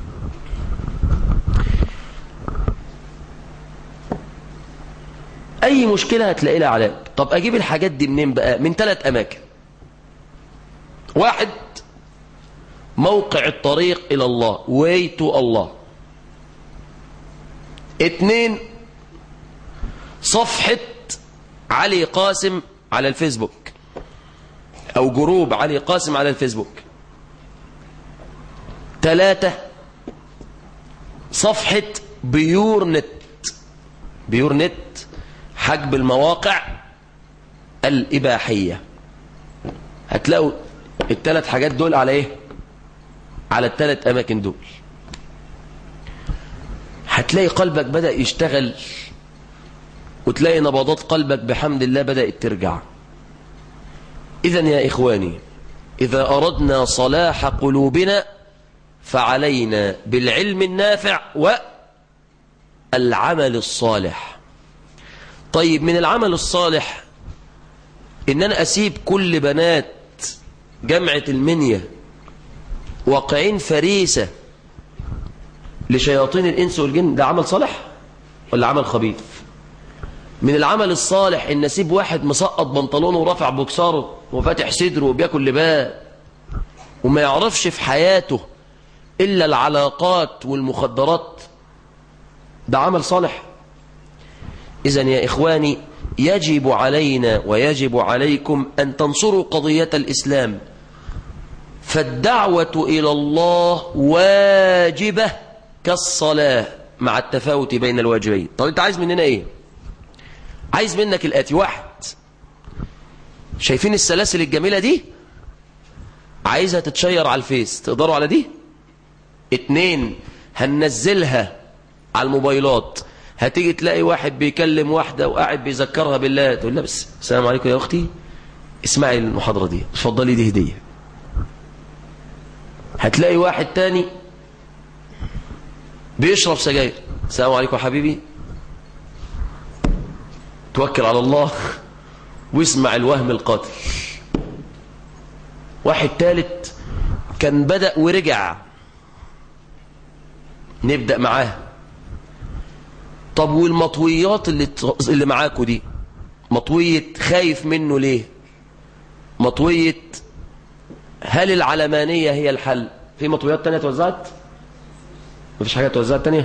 S5: اي مشكلة هتلاقي لها علاج طب اجيب الحاجات دي منين بقى من ثلاث اماكن واحد موقع الطريق الى الله way to الله اتنين صفحة علي قاسم على الفيسبوك او جروب علي قاسم على الفيسبوك ثلاثة صفحة بيور نت بيور نت حجب المواقع الإباحية هتلاقوا الثلاث حاجات دول على ايه على الثلاث أماكن دول هتلاقي قلبك بدأ يشتغل وتلاقي نبضات قلبك بحمد الله بدأت ترجع إذا يا إخواني إذا أردنا صلاح قلوبنا فعلينا بالعلم النافع والعمل الصالح طيب من العمل الصالح إن أنا أسيب كل بنات جامعة المنيا واقعين فريسة لشياطين الإنس والجن ده عمل صالح ولا عمل خبيث من العمل الصالح ان اسيب واحد مسقط بنطلونه ورافع بوكساره وفاتح صدره وبياكل لباء وما يعرفش في حياته الا العلاقات والمخدرات ده عمل صالح اذا يا اخواني يجب علينا ويجب عليكم ان تنصروا قضيه الاسلام فالدعوه الى الله واجبه كالصلاه مع التفاوت بين الواجبين طب انت عايز مننا ايه عايز منك الآتي واحد شايفين السلاسل الجميلة دي عايزها تتشير على الفيس تقدروا على دي اتنين هننزلها على الموبايلات هتيجي تلاقي واحد بيكلم واحدة وقاعد بيذكرها بالله تقول لها بس السلام عليكم يا أختي اسمعي المحاضرة دي اتفضلي دي هدية هتلاقي واحد تاني بيشرب سجاير السلام عليكم يا حبيبي توكل على الله واسمع الوهم القاتل واحد ثالث كان بدأ ورجع نبدأ معاه طب والمطويات اللي اللي معاكوا دي مطوية خايف منه ليه مطوية هل العلمانية هي الحل في مطويات تانية توزعت مفيش حاجة توزعت تانية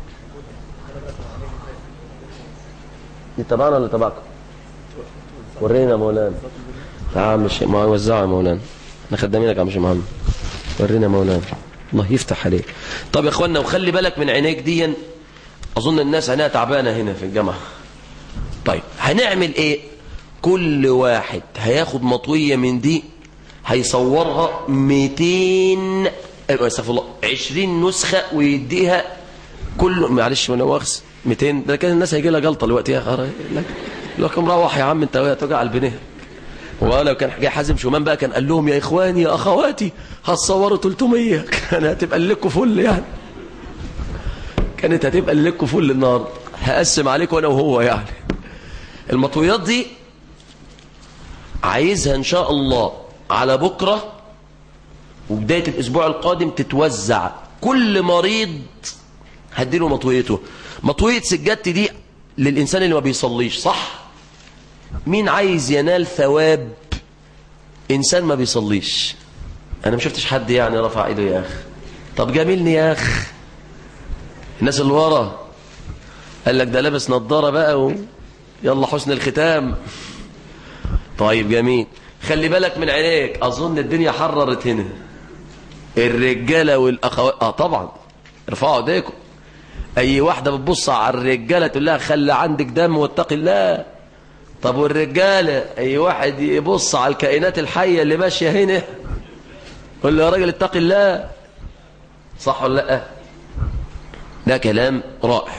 S5: دي تبعنا ولا تبعكم ورينا يا مولانا تعال مش ما وزعها يا مولانا احنا خدامينك يا مش محمد ورينا يا مولانا الله يفتح عليك طب يا اخوانا وخلي بالك من عينيك دي اظن الناس عينيها تعبانه هنا في الجامعه طيب هنعمل ايه كل واحد هياخد مطويه من دي هيصورها 200 استغفر الله 20 نسخه ويديها كل معلش وانا واخس 200 ده كان الناس هيجي لها جلطه دلوقتي يا خرا لك مروح يا عم انت توجع البنيه ولو كان جاي حازم شومان بقى كان قال لهم يا اخواني يا اخواتي هتصوروا 300 كان هتبقى لكم فل يعني كانت هتبقى لكم فل النهارده هقسم عليكم انا وهو يعني المطويات دي عايزها ان شاء الله على بكره وبدايه الاسبوع القادم تتوزع كل مريض هديله مطويته مطوية سجادتي دي للإنسان اللي ما بيصليش صح مين عايز ينال ثواب إنسان ما بيصليش أنا ما شفتش حد يعني رفع إيده يا أخ طب جاملني يا أخ الناس اللي ورا قال لك ده لابس نظارة بقى و... يلا حسن الختام طيب جميل خلي بالك من عينيك أظن الدنيا حررت هنا الرجالة والأخوات آه طبعا ارفعوا ايديكم اي واحده بتبص على الرجاله تقول لها خلي عندك دم واتق الله طب والرجاله اي واحد يبص على الكائنات الحيه اللي ماشيه هنا يقول له يا راجل اتق الله صح ولا لا ده كلام رائع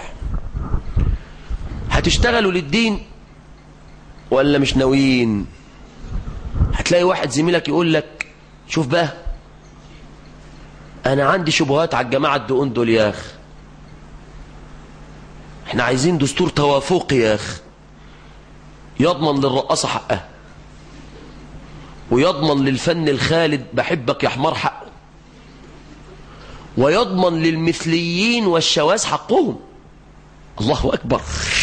S5: هتشتغلوا للدين ولا مش ناويين هتلاقي واحد زميلك يقول لك شوف بقى انا عندي شبهات على الجماعه الدقون دول يا اخي احنا عايزين دستور توافقي يا اخي يضمن للرقاصة حقها ويضمن للفن الخالد بحبك يا حمار حقه ويضمن للمثليين والشواذ حقهم الله أكبر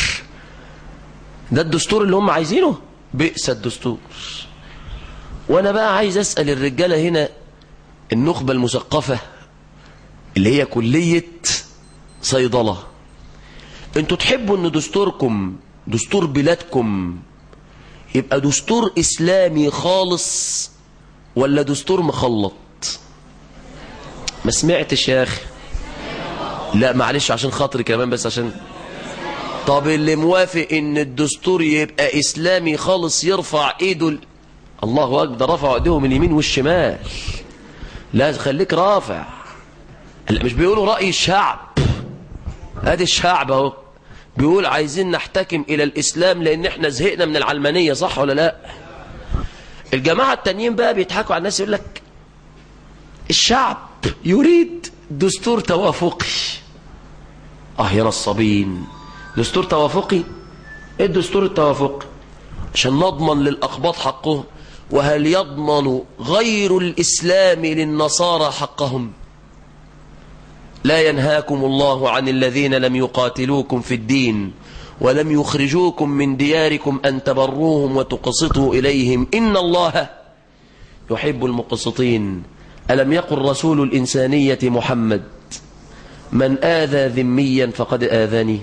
S5: ده الدستور اللي هم عايزينه بئس الدستور وانا بقى عايز اسأل الرجالة هنا النخبة المثقفة اللي هي كلية صيدلة انتوا تحبوا ان دستوركم دستور بلادكم يبقى دستور اسلامي خالص ولا دستور مخلط ما سمعتش يا اخي لا معلش عشان خاطري كمان بس عشان طب اللي موافق ان الدستور يبقى اسلامي خالص يرفع ايده ال... الله اكبر رفعوا ايديهم اليمين والشمال لا خليك رافع لا مش بيقولوا رأي الشعب ادي الشعب اهو بيقول عايزين نحتكم الى الاسلام لان احنا زهقنا من العلمانية صح ولا لا الجماعة التانيين بقى بيضحكوا على الناس يقول لك الشعب يريد دستور توافقي اه يا نصابين دستور توافقي ايه الدستور التوافقي عشان نضمن للاقباط حقهم وهل يضمن غير الاسلام للنصارى حقهم لا ينهاكم الله عن الذين لم يقاتلوكم في الدين ولم يخرجوكم من دياركم أن تبروهم وتقسطوا إليهم إن الله يحب المقسطين ألم يقل رسول الإنسانية محمد من آذى ذميا فقد آذاني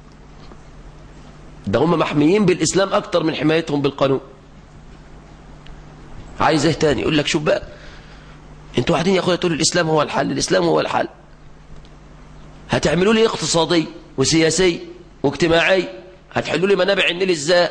S5: ده هم محميين بالإسلام أكتر من حمايتهم بالقانون عايز ايه تاني يقول لك شوف بقى انتوا قاعدين يا اخويا تقولوا الإسلام هو الحل الإسلام هو الحل هتعملوا لي اقتصادي وسياسي واجتماعي هتحلوا لي منابع النيل ازاي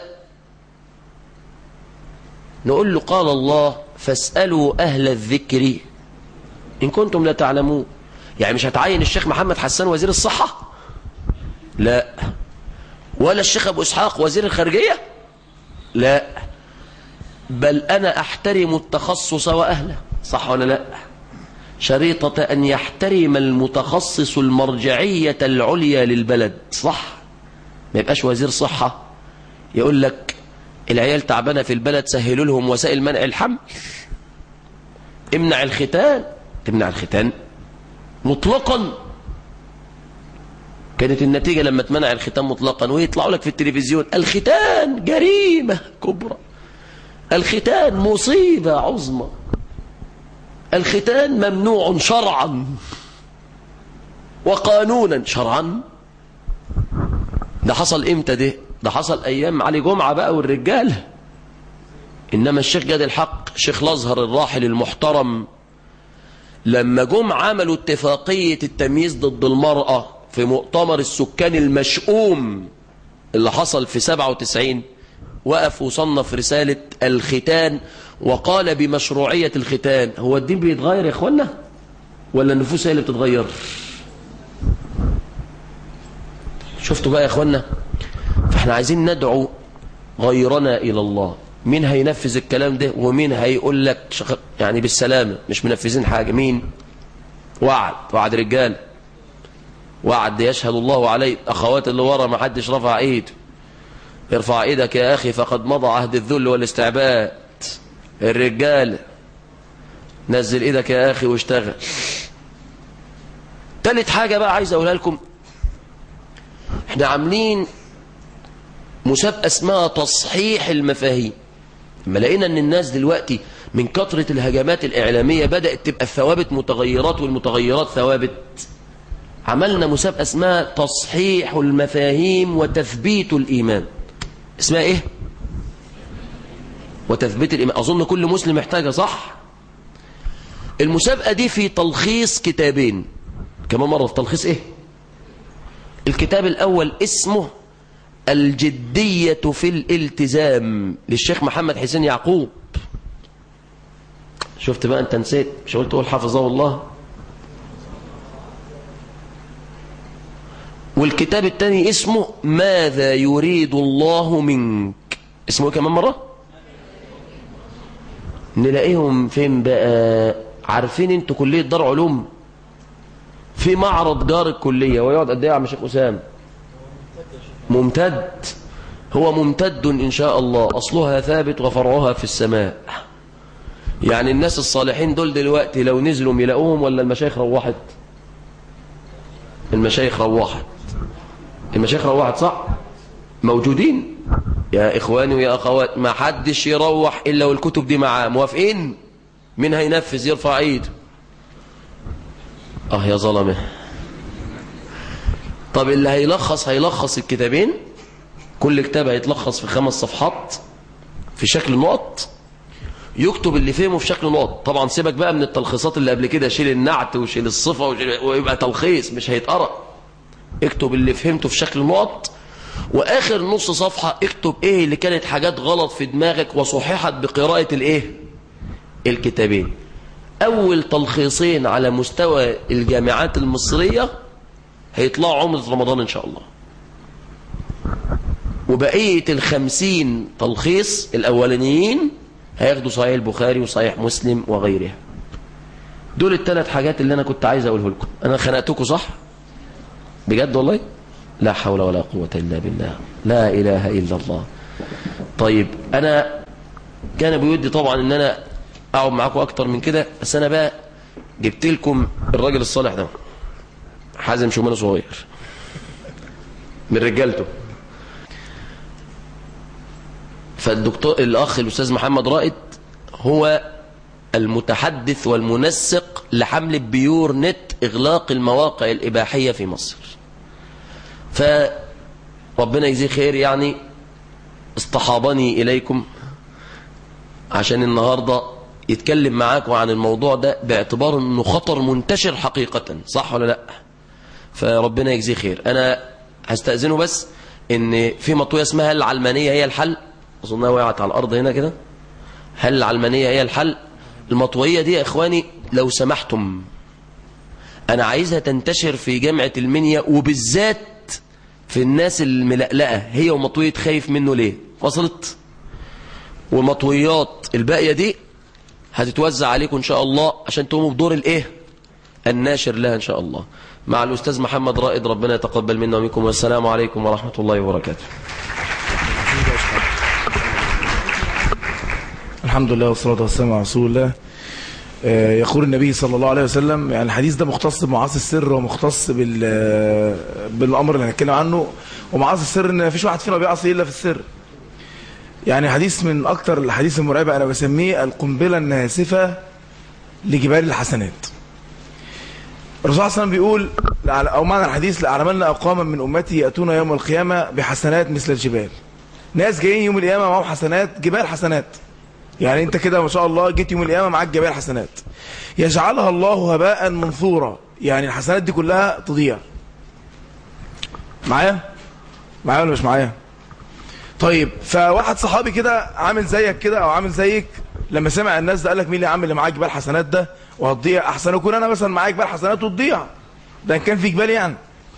S5: نقول له قال الله فاسألوا أهل الذكر إن كنتم لا تعلمون يعني مش هتعين الشيخ محمد حسان وزير الصحة لا ولا الشيخ أبو إسحاق وزير الخارجية لا بل أنا أحترم التخصص وأهله صح ولا لا شريطة أن يحترم المتخصص المرجعية العليا للبلد صح ما يبقاش وزير صحة يقول لك العيال تعبانة في البلد سهلوا لهم وسائل منع الحمل امنع الختان تمنع الختان مطلقا كانت النتيجة لما تمنع الختان مطلقا ويطلعوا لك في التلفزيون الختان جريمة كبرى الختان مصيبة عظمى الختان ممنوع شرعا وقانونا شرعا ده حصل امتى ده ده حصل ايام علي جمعة بقى والرجال انما الشيخ جاد الحق شيخ الازهر الراحل المحترم لما جم عملوا اتفاقية التمييز ضد المرأة في مؤتمر السكان المشؤوم اللي حصل في 97 وقف وصنف رسالة الختان وقال بمشروعية الختان هو الدين بيتغير يا اخوانا ولا النفوس هي اللي بتتغير شفتوا بقى يا اخوانا فاحنا عايزين ندعو غيرنا الى الله مين هينفذ الكلام ده ومين هيقول لك شخ... يعني بالسلامة مش منفذين حاجة مين وعد وعد رجال وعد يشهد الله عليه اخوات اللي ورا ما حدش رفع ايده ارفع ايدك يا اخي فقد مضى عهد الذل والاستعباد الرجال نزل ايدك يا اخي واشتغل تالت حاجة بقى عايز اقولها لكم احنا عاملين مسابقة اسمها تصحيح المفاهيم لما لقينا ان الناس دلوقتي من كثرة الهجمات الاعلامية بدأت تبقى الثوابت متغيرات والمتغيرات ثوابت عملنا مسابقة اسمها تصحيح المفاهيم وتثبيت الايمان اسمها ايه وتثبيت الإيمان أظن كل مسلم محتاجة صح المسابقة دي في تلخيص كتابين كمان مرة في تلخيص إيه الكتاب الأول اسمه الجدية في الالتزام للشيخ محمد حسين يعقوب شفت بقى أنت نسيت مش قلت تقول حفظه الله والكتاب الثاني اسمه ماذا يريد الله منك اسمه كمان مرة نلاقيهم فين بقى عارفين انتوا كلية دار علوم في معرض جار الكلية ويقعد قد ايه يا عم شيخ أسام ممتد هو ممتد إن شاء الله أصلها ثابت وفرعها في السماء يعني الناس الصالحين دول دلوقتي لو نزلوا يلاقوهم ولا المشايخ روحت المشايخ روحت المشايخ روحت صح موجودين يا إخواني ويا أخوات ما حدش يروح إلا والكتب دي معاه موافقين مين هينفذ يرفع ايده اه يا ظلمه طب اللي هيلخص هيلخص الكتابين كل كتاب هيتلخص في خمس صفحات في شكل نقط يكتب اللي فهمه في شكل نقط طبعا سيبك بقى من التلخيصات اللي قبل كده شيل النعت وشيل الصفة وشيل ويبقى تلخيص مش هيتقرأ اكتب اللي فهمته في شكل نقط واخر نص صفحة اكتب ايه اللي كانت حاجات غلط في دماغك وصححت بقراءة الايه الكتابين اول تلخيصين على مستوى الجامعات المصرية هيطلعوا عمرة رمضان ان شاء الله وبقية الخمسين تلخيص الاولانيين هياخدوا صحيح البخاري وصحيح مسلم وغيرها دول الثلاث حاجات اللي انا كنت عايز اقوله لكم انا خنقتكم صح بجد والله لا حول ولا قوة الا بالله لا اله الا الله طيب انا كان بيودي طبعا ان انا اقعد معاكم اكتر من كده بس انا بقى جبت لكم الراجل الصالح ده حازم شومان صغير من رجالته فالدكتور الاخ الاستاذ محمد رائد هو المتحدث والمنسق لحملة بيور نت اغلاق المواقع الاباحية في مصر فربنا يجزيه خير يعني اصطحابني اليكم عشان النهاردة يتكلم معاكم عن الموضوع ده باعتبار انه خطر منتشر حقيقة صح ولا لا فربنا يجزيه خير انا هستأذنه بس ان في مطوية اسمها العلمانية هي الحل اظنها وقعت على الارض هنا كده هل العلمانية هي الحل المطوية دي يا اخواني لو سمحتم انا عايزها تنتشر في جامعة المنيا وبالذات في الناس الملقلقة هي ومطوية خايف منه ليه وصلت ومطويات الباقية دي هتتوزع عليكم ان شاء الله عشان تقوموا بدور الايه الناشر لها ان شاء الله مع الاستاذ محمد رائد ربنا يتقبل منا ومنكم والسلام عليكم ورحمة الله وبركاته
S6: الحمد لله والصلاة والسلام على رسول الله آه، يقول النبي صلى الله عليه وسلم يعني الحديث ده مختص بمعاصي السر ومختص بال آه، بالامر اللي هنتكلم عنه ومعاصي السر ان مفيش واحد فينا بيعصي الا في السر يعني حديث من اكتر الحديث المرعبه انا بسميه القنبله الناسفه لجبال الحسنات الرسول صلى الله عليه وسلم بيقول او معنى الحديث لأعلمن اقواما من امتي ياتون يوم القيامه بحسنات مثل الجبال ناس جايين يوم القيامه معاهم حسنات جبال حسنات يعني انت كده ما شاء الله جيت يوم القيامه معاك جبال حسنات يجعلها الله هباء منثورا يعني الحسنات دي كلها تضيع معايا معايا ولا مش معايا طيب فواحد صحابي كده عامل زيك كده او عامل زيك لما سمع الناس ده قال لك مين اللي عامل اللي معاه جبال حسنات ده وهتضيع احسن اكون انا مثلا معايا جبال حسنات وتضيع ده ان كان في جبال يعني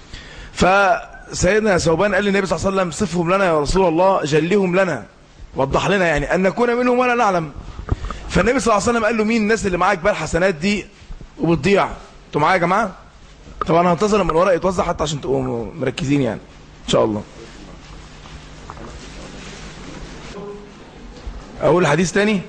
S6: فسيدنا ثوبان قال للنبي صلى الله عليه وسلم صفهم لنا يا رسول الله جلهم لنا وضح لنا يعني ان نكون منهم ولا نعلم فالنبي صلى الله عليه وسلم قال له مين الناس اللي معاك جبال حسنات دي وبتضيع انتوا معايا يا جماعه طبعا انا هنتظر لما الورق يتوزع حتى عشان تبقوا مركزين يعني ان شاء الله اقول الحديث تاني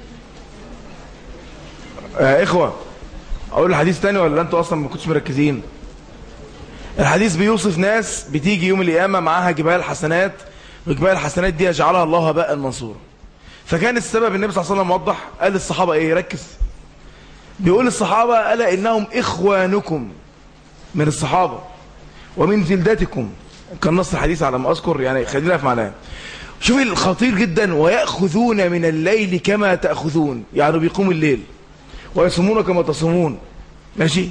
S6: يا اخوه اقول الحديث تاني ولا انتوا اصلا ما كنتش مركزين الحديث بيوصف ناس بتيجي يوم القيامه معاها جبال حسنات وجبال الحسنات دي يجعلها الله هباء منصورا فكان السبب النبي صلى الله عليه وسلم وضح قال للصحابه ايه ركز بيقول الصحابه الا انهم اخوانكم من الصحابه ومن جلدتكم كان نص الحديث على ما اذكر يعني خلينا في معناه شوف الخطير جدا ويأخذون من الليل كما تأخذون يعني بيقوم الليل ويصومون كما تصومون ماشي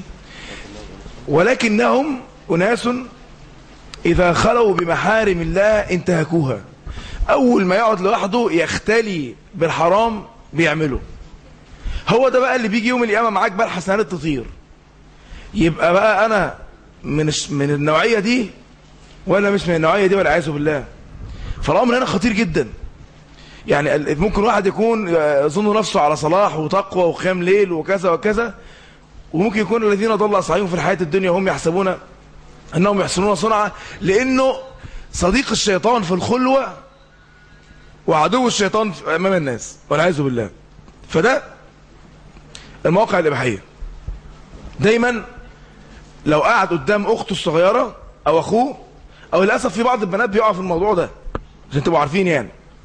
S6: ولكنهم أناس إذا خلوا بمحارم الله انتهكوها أول ما يقعد لوحده يختلي بالحرام بيعمله هو ده بقى اللي بيجي يوم القيامة معاك بقى الحسنات تطير يبقى بقى أنا من من النوعية دي ولا مش من النوعية دي والعياذ بالله فالامر هنا خطير جدا يعني ممكن واحد يكون يظن نفسه على صلاح وتقوى وقيام ليل وكذا وكذا وممكن يكون الذين ضل اصحابهم في الحياه الدنيا هم يحسبون انهم يحسنون صنعا لانه صديق الشيطان في الخلوة وعدو الشيطان في- امام الناس والعياذ بالله فده المواقع الاباحيه دايما لو قعد قدام اخته الصغيره او اخوه او للاسف في بعض البنات بيقعوا في الموضوع ده عشان تبقوا عارفين يعني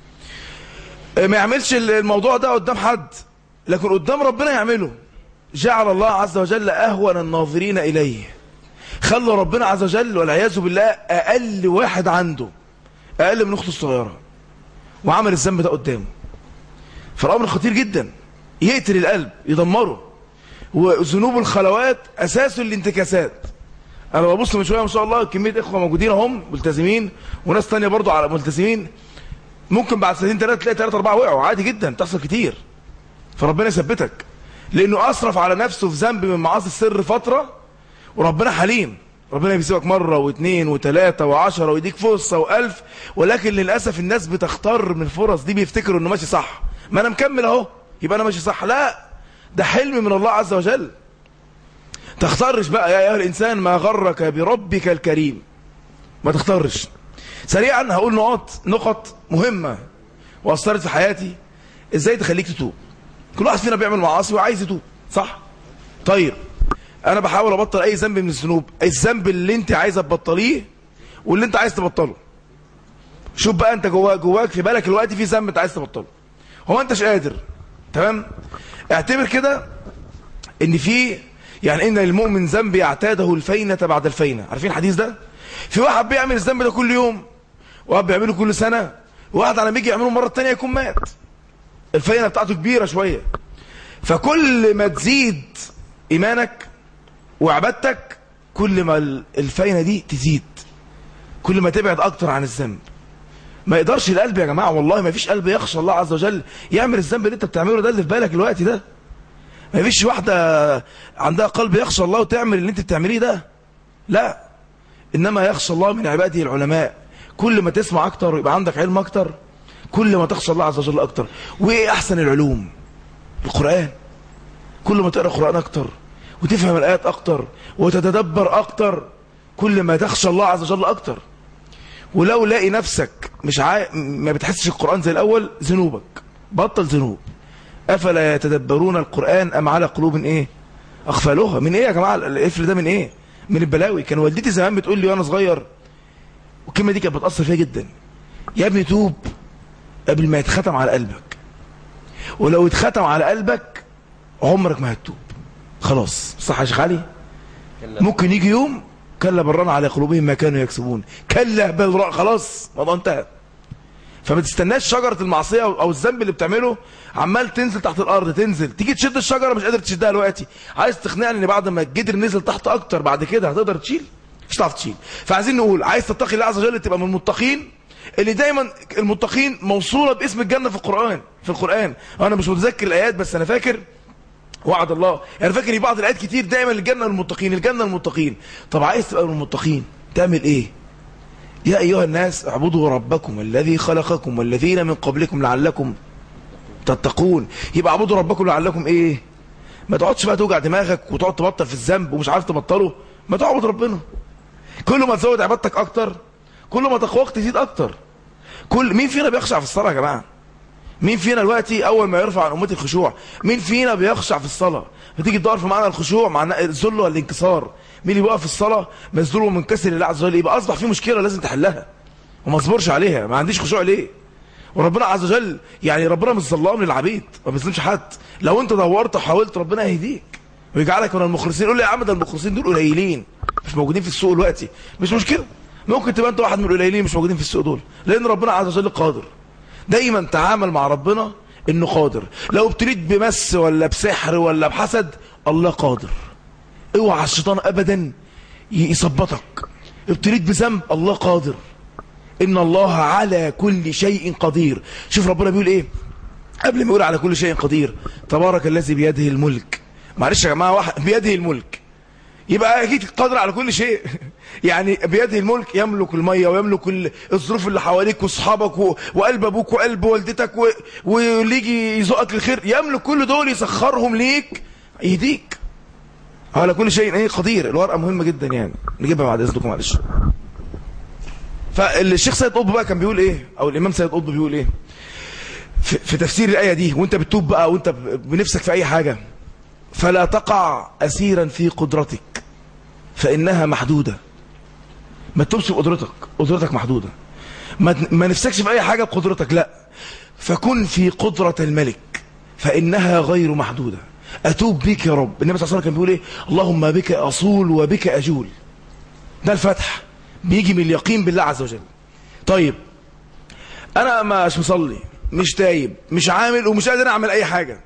S6: ما يعملش الموضوع ده قدام حد لكن قدام ربنا يعمله جعل الله عز وجل اهون الناظرين اليه خلى ربنا عز وجل والعياذ بالله اقل واحد عنده اقل من اخته الصغيره وعمل الذنب ده قدامه فالامر خطير جدا يقتل القلب يدمره وذنوب الخلوات اساس الانتكاسات انا ببص من شويه ما شاء الله كميه اخوه موجودين اهم ملتزمين وناس تانية برضو على ملتزمين ممكن بعد سنتين ثلاثه تلاقي ثلاثه اربعه وقعوا عادي جدا تحصل كتير فربنا يثبتك لانه اسرف على نفسه في ذنب من معاصي السر فتره وربنا حليم ربنا بيسيبك مرة واثنين وثلاثة وعشرة ويديك فرصة وألف ولكن للأسف الناس بتختار من الفرص دي بيفتكروا انه ماشي صح ما انا مكمل اهو يبقى انا ماشي صح لا ده حلم من الله عز وجل تختارش بقى يا ايها الانسان ما غرك بربك الكريم ما تختارش سريعا هقول نقط نقط مهمة واثرت في حياتي ازاي تخليك تتوب كل واحد فينا بيعمل معاصي وعايز يتوب صح طيب انا بحاول ابطل اي ذنب من الذنوب الذنب اللي انت عايزه تبطليه واللي انت عايز تبطله شوف بقى انت جواك جواك في بالك دلوقتي في ذنب انت عايز تبطله هو انتش قادر تمام اعتبر كده ان في يعني ان المؤمن ذنب يعتاده الفينة بعد الفينة عارفين الحديث ده في واحد بيعمل الذنب ده كل يوم واحد بيعمله كل سنة وواحد على ما يجي يعمله مرة تانية يكون مات الفينة بتاعته كبيرة شوية فكل ما تزيد ايمانك وعبادتك كل ما ال- الفاينة دي تزيد كل ما تبعد اكتر عن الذنب ما يقدرش القلب يا جماعة والله ما فيش قلب يخشى الله عز وجل يعمل الذنب اللي انت بتعمله ده اللي في بالك الوقت ده ما فيش واحدة عندها قلب يخشى الله وتعمل اللي انت بتعمليه ده لا انما يخشى الله من عباده العلماء كل ما تسمع اكتر ويبقى عندك علم اكتر كل ما تخشى الله عز وجل اكتر وايه احسن العلوم القرآن كل ما تقرأ قرآن أكتر وتفهم الآيات أكتر وتتدبر أكتر كل ما تخشى الله عز وجل أكتر ولو لاقي نفسك مش عا... ما بتحسش القرآن زي الأول ذنوبك بطل ذنوب أفلا يتدبرون القرآن أم على قلوب إيه أغفالها من إيه يا جماعة القفل ده من إيه من البلاوي كان والدتي زمان بتقول لي وأنا صغير والكلمة دي كانت بتأثر فيها جدا يا ابني توب قبل ما يتختم على قلبك ولو اتختم على قلبك عمرك ما هتتوب خلاص صح يا شيخ علي ممكن يجي يوم كلا برنا على قلوبهم ما كانوا يكسبون كلا بل رأ خلاص الموضوع انتهى فما تستناش شجرة المعصية أو أو الذنب اللي بتعمله عمال تنزل تحت الأرض تنزل تيجي تشد الشجرة مش قادر تشدها دلوقتي عايز تقنعني ان بعد ما الجدر نزل تحت أكتر بعد كده هتقدر تشيل مش هتعرف تشيل فعايزين نقول عايز تتقي الله عز وجل تبقى من المتقين اللي دايما المتقين موصولة باسم الجنة في القرآن في القرآن أنا مش متذكر الآيات بس أنا فاكر وعد الله يعني فاكر في بعض الايات كتير دايما الجنه للمتقين الجنه للمتقين طب عايز تبقى من المتقين تعمل ايه يا ايها الناس اعبدوا ربكم الذي خلقكم والذين من قبلكم لعلكم تتقون يبقى اعبدوا ربكم لعلكم ايه ما تقعدش بقى توجع دماغك وتقعد تبطل في الذنب ومش عارف تبطله ما تعبد ربنا كل ما تزود عبادتك اكتر كل ما تقواك تزيد اكتر كل مين فينا بيخشع في الصلاه يا جماعه مين فينا دلوقتي اول ما يرفع عن امتي الخشوع مين فينا بيخشع في الصلاه فتيجي تدور في معنى الخشوع معنى الذل ولا الانكسار مين اللي بيقف في الصلاه مذلول ومنكسر لله عز وجل يبقى اصبح في مشكله لازم تحلها وما اصبرش عليها ما عنديش خشوع ليه وربنا عز وجل يعني ربنا مش ظلام للعبيد ما بيظلمش حد لو انت دورت وحاولت ربنا يهديك ويجعلك من المخلصين يقول لي يا عم ده المخلصين دول قليلين مش موجودين في السوق دلوقتي مش مشكله ممكن تبقى انت واحد من القليلين مش موجودين في السوق دول لان ربنا عز وجل قادر دايما تعامل مع ربنا انه قادر لو ابتليت بمس ولا بسحر ولا بحسد الله قادر اوعى الشيطان ابدا يثبطك ابتليت بذنب الله قادر ان الله على كل شيء قدير شوف ربنا بيقول ايه قبل ما يقول على كل شيء قدير تبارك الذي بيده الملك معلش يا جماعه واحد بيده الملك يبقى اكيد قادر على كل شيء يعني بيده الملك يملك الميه ويملك ال- الظروف اللي حواليك واصحابك و- وقلب ابوك وقلب والدتك و- واللي يجي يزقك الخير يملك كل دول يسخرهم ليك يهديك على كل شيء ايه قدير الورقه مهمه جدا يعني نجيبها بعد اذنكم معلش فالشيخ سيد قطب بقى كان بيقول ايه او الامام سيد قطب بيقول ايه في, في تفسير الايه دي وانت بتتوب بقى وانت بنفسك في اي حاجه فلا تقع اسيرا في قدرتك فانها محدوده ما تتوبش بقدرتك قدرتك محدوده ما, ما نفسكش في اي حاجه بقدرتك لا فكن في قدره الملك فانها غير محدوده اتوب بك يا رب النبي صلى الله عليه وسلم كان بيقول ايه اللهم بك اصول وبك اجول ده الفتح بيجي من اليقين بالله عز وجل طيب انا مش مصلي مش تايب مش عامل ومش قادر اعمل اي حاجه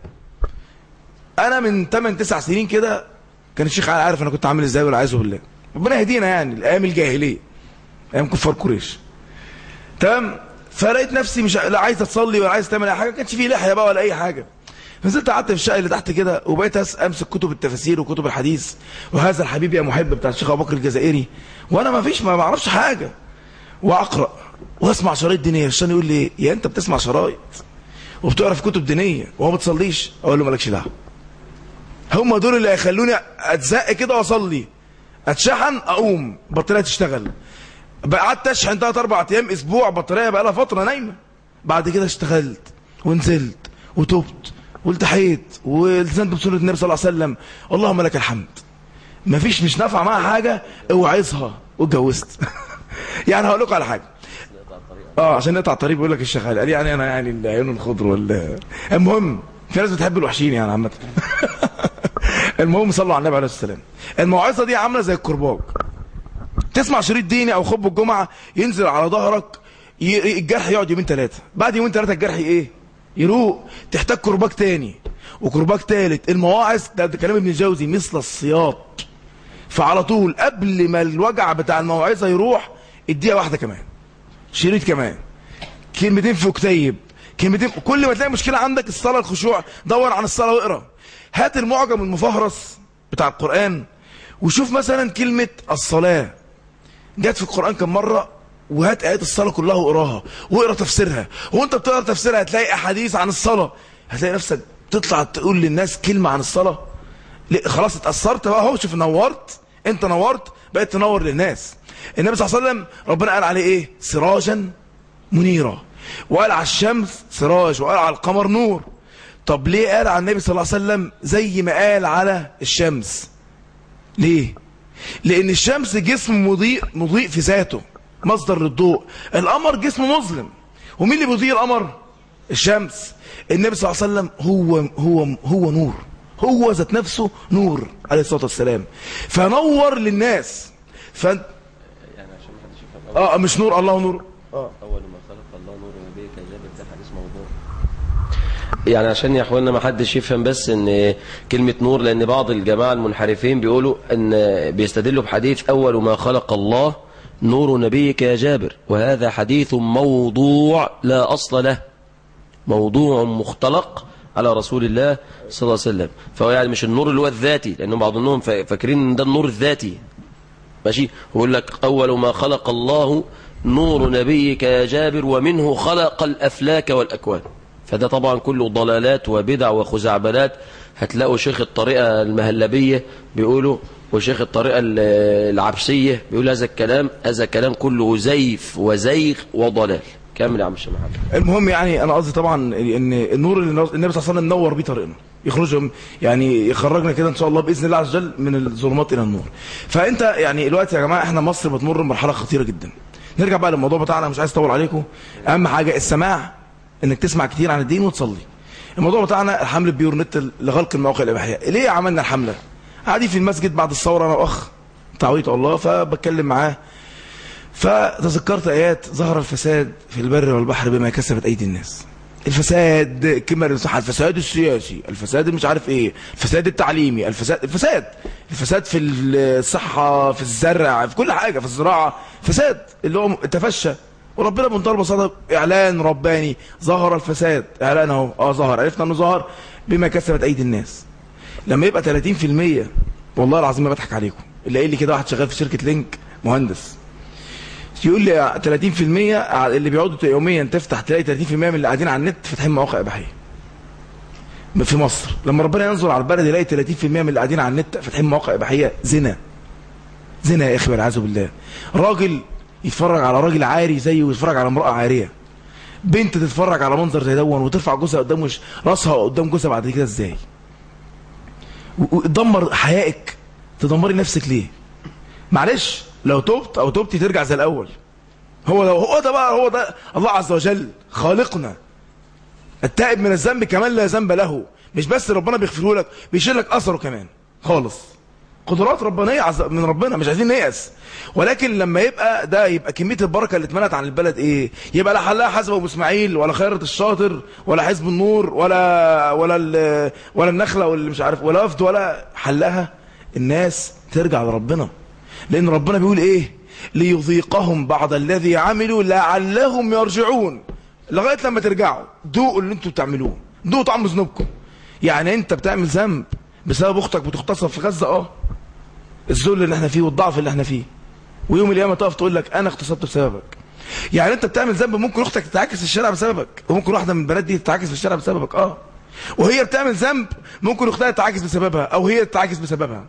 S6: انا من 8 9 سنين كده كان الشيخ عارف انا كنت عامل ازاي والعياذ بالله ربنا يهدينا يعني الايام الجاهليه ايام كفار قريش تمام فلقيت نفسي مش لا عايز تصلي ولا عايز تعمل اي حاجه ما كانش فيه لحيه بقى ولا اي حاجه نزلت قعدت في الشقه اللي تحت كده وبقيت امسك كتب التفاسير وكتب الحديث وهذا الحبيب يا محب بتاع الشيخ ابو بكر الجزائري وانا ما فيش ما بعرفش حاجه واقرا واسمع شرايط دينيه عشان يقول لي يا انت بتسمع شرايط وبتعرف كتب دينيه وهو ما بتصليش اقول له مالكش دعوه هم دول اللي هيخلوني اتزق كده واصلي اتشحن اقوم بطاريه تشتغل قعدت اشحن ثلاث اربع ايام اسبوع بطاريه بقى لها فتره نايمه بعد كده اشتغلت ونزلت وتبت والتحيت والتزمت بسنه النبي صلى الله عليه وسلم اللهم لك الحمد مفيش مش نافع معاها حاجه اوعظها واتجوزت يعني هقول لكم على حاجه اه عشان نقطع الطريق بيقول لك الشيخ قال يعني انا يعني العيون الخضر ولا المهم في ناس بتحب الوحشين يعني عامه المهم صلوا على النبي عليه الصلاه والسلام الموعظه دي عامله زي الكرباج تسمع شريط ديني او خطبه الجمعه ينزل على ظهرك ي- الجرح يقعد يومين ثلاثه بعد يومين ثلاثه الجرح ايه يروق تحتاج كرباج تاني وكرباج تالت المواعظ ده, ده كلام ابن الجوزي مثل السياط فعلى طول قبل ما الوجع بتاع الموعظه يروح اديها واحده كمان شريط كمان كلمتين في كتيب كلمتين كل ما تلاقي مشكله عندك الصلاه الخشوع دور عن الصلاه واقرا هات المعجم المفهرس بتاع القران وشوف مثلا كلمه الصلاه جت في القران كم مره وهات ايات الصلاه كلها واقراها واقرا تفسيرها وانت بتقرا تفسيرها هتلاقي احاديث عن الصلاه هتلاقي نفسك تطلع تقول للناس كلمه عن الصلاه ليه؟ خلاص اتاثرت بقى اهو شوف نورت انت نورت بقيت تنور للناس النبي صلى الله عليه وسلم ربنا قال عليه ايه سراجا منيرا وقال على الشمس سراج وقال على القمر نور طب ليه قال على النبي صلى الله عليه وسلم زي ما قال على الشمس ليه لان الشمس جسم مضيء مضيء في ذاته مصدر للضوء القمر جسم مظلم ومين اللي بيضيء القمر الشمس النبي صلى الله عليه وسلم هو هو هو نور هو ذات نفسه نور عليه الصلاه والسلام فنور للناس ف
S5: يعني عشان ما حدش يفهم
S6: اه مش نور الله نور اه
S5: اول ما خلق الله نور نبيه كجابر ده حديث موضوع يعني عشان يا اخوانا ما حدش يفهم بس ان كلمة نور لان بعض الجماعة المنحرفين بيقولوا ان بيستدلوا بحديث اول ما خلق الله نور نبيك يا جابر وهذا حديث موضوع لا اصل له موضوع مختلق على رسول الله صلى الله عليه وسلم فهو يعني مش النور اللي هو الذاتي لانهم بعضهم فا- فاكرين ان ده النور الذاتي ماشي ويقول لك أول ما خلق الله نور نبيك يا جابر ومنه خلق الأفلاك والأكوان فده طبعا كله ضلالات وبدع وخزعبلات هتلاقوا شيخ الطريقة المهلبية بيقولوا وشيخ الطريقة ال- العبسية بيقول هذا الكلام هذا كلام كله زيف وزيغ وضلال كامل يا عم الشيخ محمد
S6: المهم يعني انا قصدي طبعا ان النور اللي النبي صلى الله عليه وسلم نور بيه طريقنا يخرجهم يعني يخرجنا كده ان شاء الله باذن الله عز وجل من الظلمات الى النور فانت يعني دلوقتي يا جماعه احنا مصر بتمر بمرحله خطيره جدا نرجع بقى للموضوع بتاعنا مش عايز اطول عليكم اهم حاجه السماع انك تسمع كتير عن الدين وتصلي الموضوع بتاعنا الحمله بيور نت لغلق المواقع الاباحيه ليه عملنا الحمله قاعدين في المسجد بعد الثوره انا واخ تعويض الله فبتكلم معاه فتذكرت آيات ظهر الفساد في البر والبحر بما كسبت أيدي الناس الفساد كما الصحة الفساد السياسي الفساد مش عارف ايه الفساد التعليمي الفساد الفساد الفساد في الصحة في الزرع في كل حاجة في الزراعة فساد اللي هو تفشى وربنا بمنتهى البساطة اعلان رباني ظهر الفساد اعلان اهو اه ظهر عرفنا انه ظهر بما كسبت ايدي الناس لما يبقى 30% والله العظيم ما بضحك عليكم اللي قايل لي كده واحد شغال في شركة لينك مهندس يقول لي 30% اللي بيقعدوا يوميا تفتح تلاقي 30% من اللي قاعدين على النت فاتحين مواقع اباحيه في مصر لما ربنا ينظر على البلد يلاقي 30% من اللي قاعدين على النت فاتحين مواقع اباحيه زنا زنا يا اخي والعياذ بالله راجل يتفرج على راجل عاري زيه ويتفرج على امراه عاريه بنت تتفرج على منظر زي دون وترفع جوزها قدام وش راسها قدام جوزها بعد كده ازاي و- وتدمر حيائك تدمري نفسك ليه معلش لو تبت او تبتي ترجع زي الاول هو ده هو ده بقى هو ده الله عز وجل خالقنا التائب من الذنب كمان لا ذنب له مش بس ربنا بيغفره لك بيشيل لك اثره كمان خالص قدرات ربانيه عز- من ربنا مش عايزين نيأس ولكن لما يبقى ده يبقى كميه البركه اللي اتمنت عن البلد ايه يبقى لا حلاها حسب ابو اسماعيل ولا خيرة الشاطر ولا حزب النور ولا ولا ال- ولا النخله واللي مش عارف ولا وفد ولا حلها الناس ترجع لربنا لان ربنا بيقول ايه ليذيقهم بعض الذي عملوا لعلهم يرجعون لغايه لما ترجعوا دوقوا اللي انتوا بتعملوه دوقوا طعم ذنوبكم يعني انت بتعمل ذنب بسبب اختك بتغتصب في غزه اه الذل اللي احنا فيه والضعف اللي احنا فيه ويوم القيامه تقف تقول لك انا اغتصبت بسببك يعني انت بتعمل ذنب ممكن اختك تتعاكس في الشارع بسببك وممكن واحده من البنات دي تتعاكس في الشارع بسببك اه وهي بتعمل ذنب ممكن اختها تتعاكس بسببها او هي تتعاكس بسببها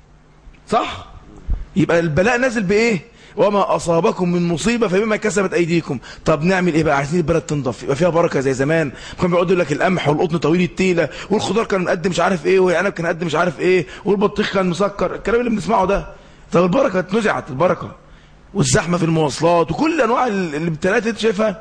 S6: صح يبقى البلاء نازل بايه وما اصابكم من مصيبه فبما كسبت ايديكم طب نعمل ايه بقى عايزين البلد تنضف يبقى فيها بركه زي زمان كانوا بيقعدوا يقول لك القمح والقطن طويل التيله والخضار كان مقدم مش عارف ايه والعنب كان مقدم مش عارف ايه والبطيخ كان مسكر الكلام اللي بنسمعه ده طب البركه اتنزعت البركه والزحمه في المواصلات وكل انواع ال- الابتلاءات اللي انت شايفها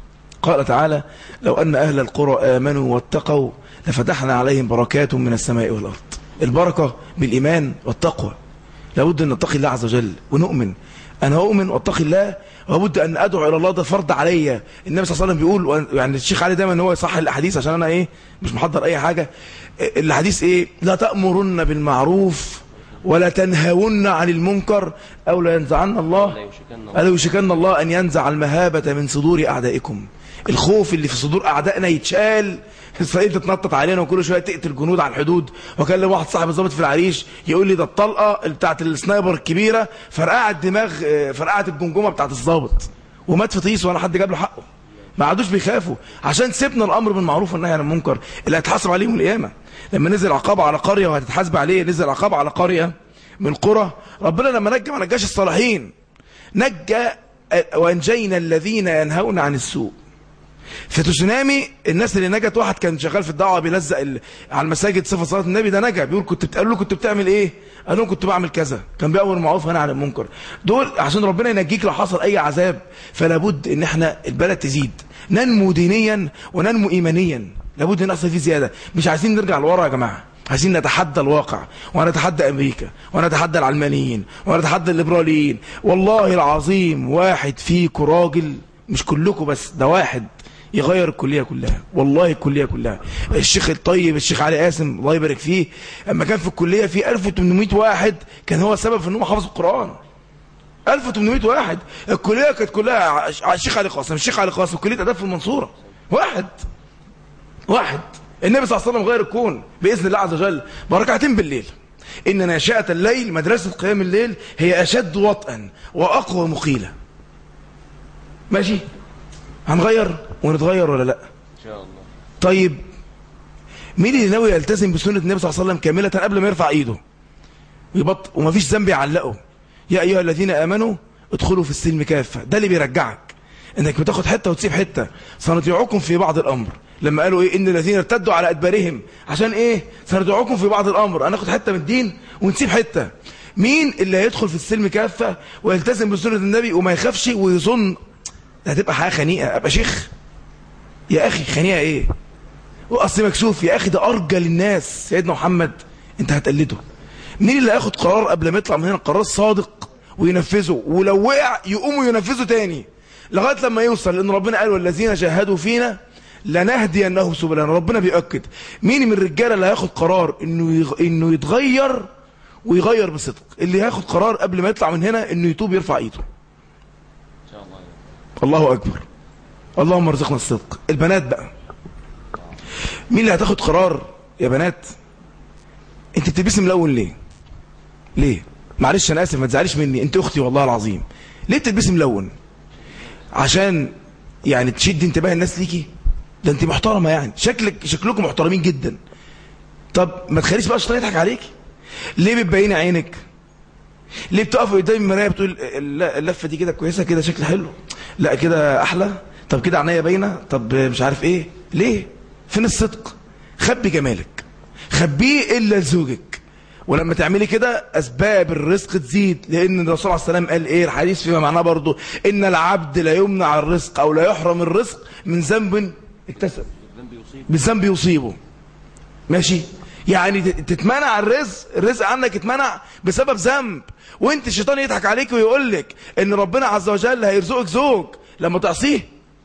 S6: قال تعالى لو أن أهل القرى آمنوا واتقوا لفتحنا عليهم بركات من السماء والأرض البركة بالإيمان والتقوى لابد أن نتقي الله عز وجل ونؤمن أنا أؤمن واتقي الله ولابد أن أدعو إلى الله ده فرض عليا النبي صلى الله عليه وسلم بيقول يعني الشيخ علي دايما ان هو يصحح الأحاديث عشان أنا إيه مش محضر أي حاجة الحديث إيه لا تأمرن بالمعروف ولا تنهون عن المنكر أو لا ينزعن الله ألا يوشكن الله أن ينزع المهابة من صدور أعدائكم الخوف اللي في صدور أعدائنا يتشال إسرائيل تتنطط علينا وكل شوية تقتل جنود على الحدود وكلم واحد صاحب الضابط في العريش يقول لي ده الطلقة اللي بتاعت السنايبر الكبيرة فرقعت دماغ آه، فرقعت الجمجمة بتاعت الضابط ومات في طيس ولا حد جاب له حقه ما عادوش بيخافوا عشان سيبنا الامر بالمعروف والنهي عن المنكر اللي هيتحاسب عليه يوم القيامه لما نزل عقاب على قريه وهتتحاسب عليه نزل عقاب على قريه من القرى ربنا لما نجى ما نجاش الصالحين نجى وانجينا الذين ينهون عن السوء في تسونامي الناس اللي نجت واحد كان شغال في الدعوه بيلزق ال... على المساجد صفه صلاه النبي ده نجا بيقول كنت بتقول له كنت بتعمل ايه قال لهم كنت بعمل كذا كان بيامر بالمعروف وينهى عن المنكر دول عشان ربنا ينجيك لو حصل اي عذاب فلا بد ان احنا البلد تزيد ننمو دينيا وننمو ايمانيا لابد ان يحصل فيه زياده مش عايزين نرجع لورا يا جماعه عايزين نتحدى الواقع ونتحدى امريكا ونتحدى العلمانيين ونتحدى الليبراليين والله العظيم واحد فيكم راجل مش كلكم بس ده واحد يغير الكلية كلها والله الكلية كلها الشيخ الطيب الشيخ علي قاسم الله يبارك فيه اما كان في الكلية في 1800 واحد كان هو سبب في انهم حفظوا القرآن 1800 واحد الكلية كانت كلها ع- الشيخ علي قاسم الشيخ علي قاسم كلية اداب في المنصورة واحد واحد النبي صلى الله عليه وسلم غير الكون بإذن الله عز وجل بركعتين بالليل إن ناشئة الليل مدرسة قيام الليل هي أشد وطئا وأقوى مقيلة ماشي هنغير ونتغير ولا لا
S5: إن شاء الله
S6: طيب مين اللي ناوي يلتزم بسنة النبي صلى الله عليه وسلم كاملة قبل ما يرفع ايده ويبط ومفيش ذنب يعلقه يا ايها الذين امنوا ادخلوا في السلم كافة ده اللي بيرجعك انك بتاخد حتة وتسيب حتة سنطيعكم في بعض الامر لما قالوا ايه ان الذين ارتدوا على ادبارهم عشان ايه سنطيعكم في بعض الامر هناخد حتة من الدين ونسيب حتة مين اللي هيدخل في السلم كافة ويلتزم بسنة النبي وما يخافش ويظن ده هتبقى حياة خنيقة ابقى شيخ يا اخي خنيقة ايه واصل مكسوف يا اخي ده ارجى للناس سيدنا محمد انت هتقلده مين اللي هياخد قرار قبل ما يطلع من هنا قرار صادق وينفذه ولو وقع يقوموا ينفذه تاني لغايه لما يوصل لان ربنا قال والذين جاهدوا فينا لنهدينهم سبلنا ربنا بيأكد مين من الرجاله اللي هياخد قرار انه يغ... انه يتغير ويغير بصدق اللي هياخد قرار قبل ما يطلع من هنا انه يتوب يرفع ايده
S5: إن شاء الله
S6: الله اكبر اللهم ارزقنا الصدق البنات بقى مين اللي هتاخد قرار يا بنات انت بتلبسي ملون ليه ليه معلش انا اسف ما تزعليش مني انت اختي والله العظيم ليه بتلبسي ملون عشان يعني تشدي انتباه الناس ليكي ده انت محترمه يعني شكلك شكلكم محترمين جدا طب ما تخليش بقى الشيطان يضحك عليكي ليه بتبيني عينك ليه بتقف قدام المرايه بتقول الل- اللفه دي كده كويسه كده شكل حلو لا كده احلى طب كده عينيا باينه طب مش عارف ايه ليه فين الصدق خبي جمالك خبيه الا لزوجك ولما تعملي كده اسباب الرزق تزيد لان الرسول عليه السلام قال ايه الحديث فيما معناه برضو ان العبد لا يمنع الرزق او لا يحرم الرزق من ذنب اكتسب بالذنب يصيبه ماشي يعني ت- تتمنع الرزق الرزق عنك يتمنع بسبب ذنب وانت الشيطان يضحك عليك ويقول لك ان ربنا عز وجل هيرزقك زوج لما تعصيه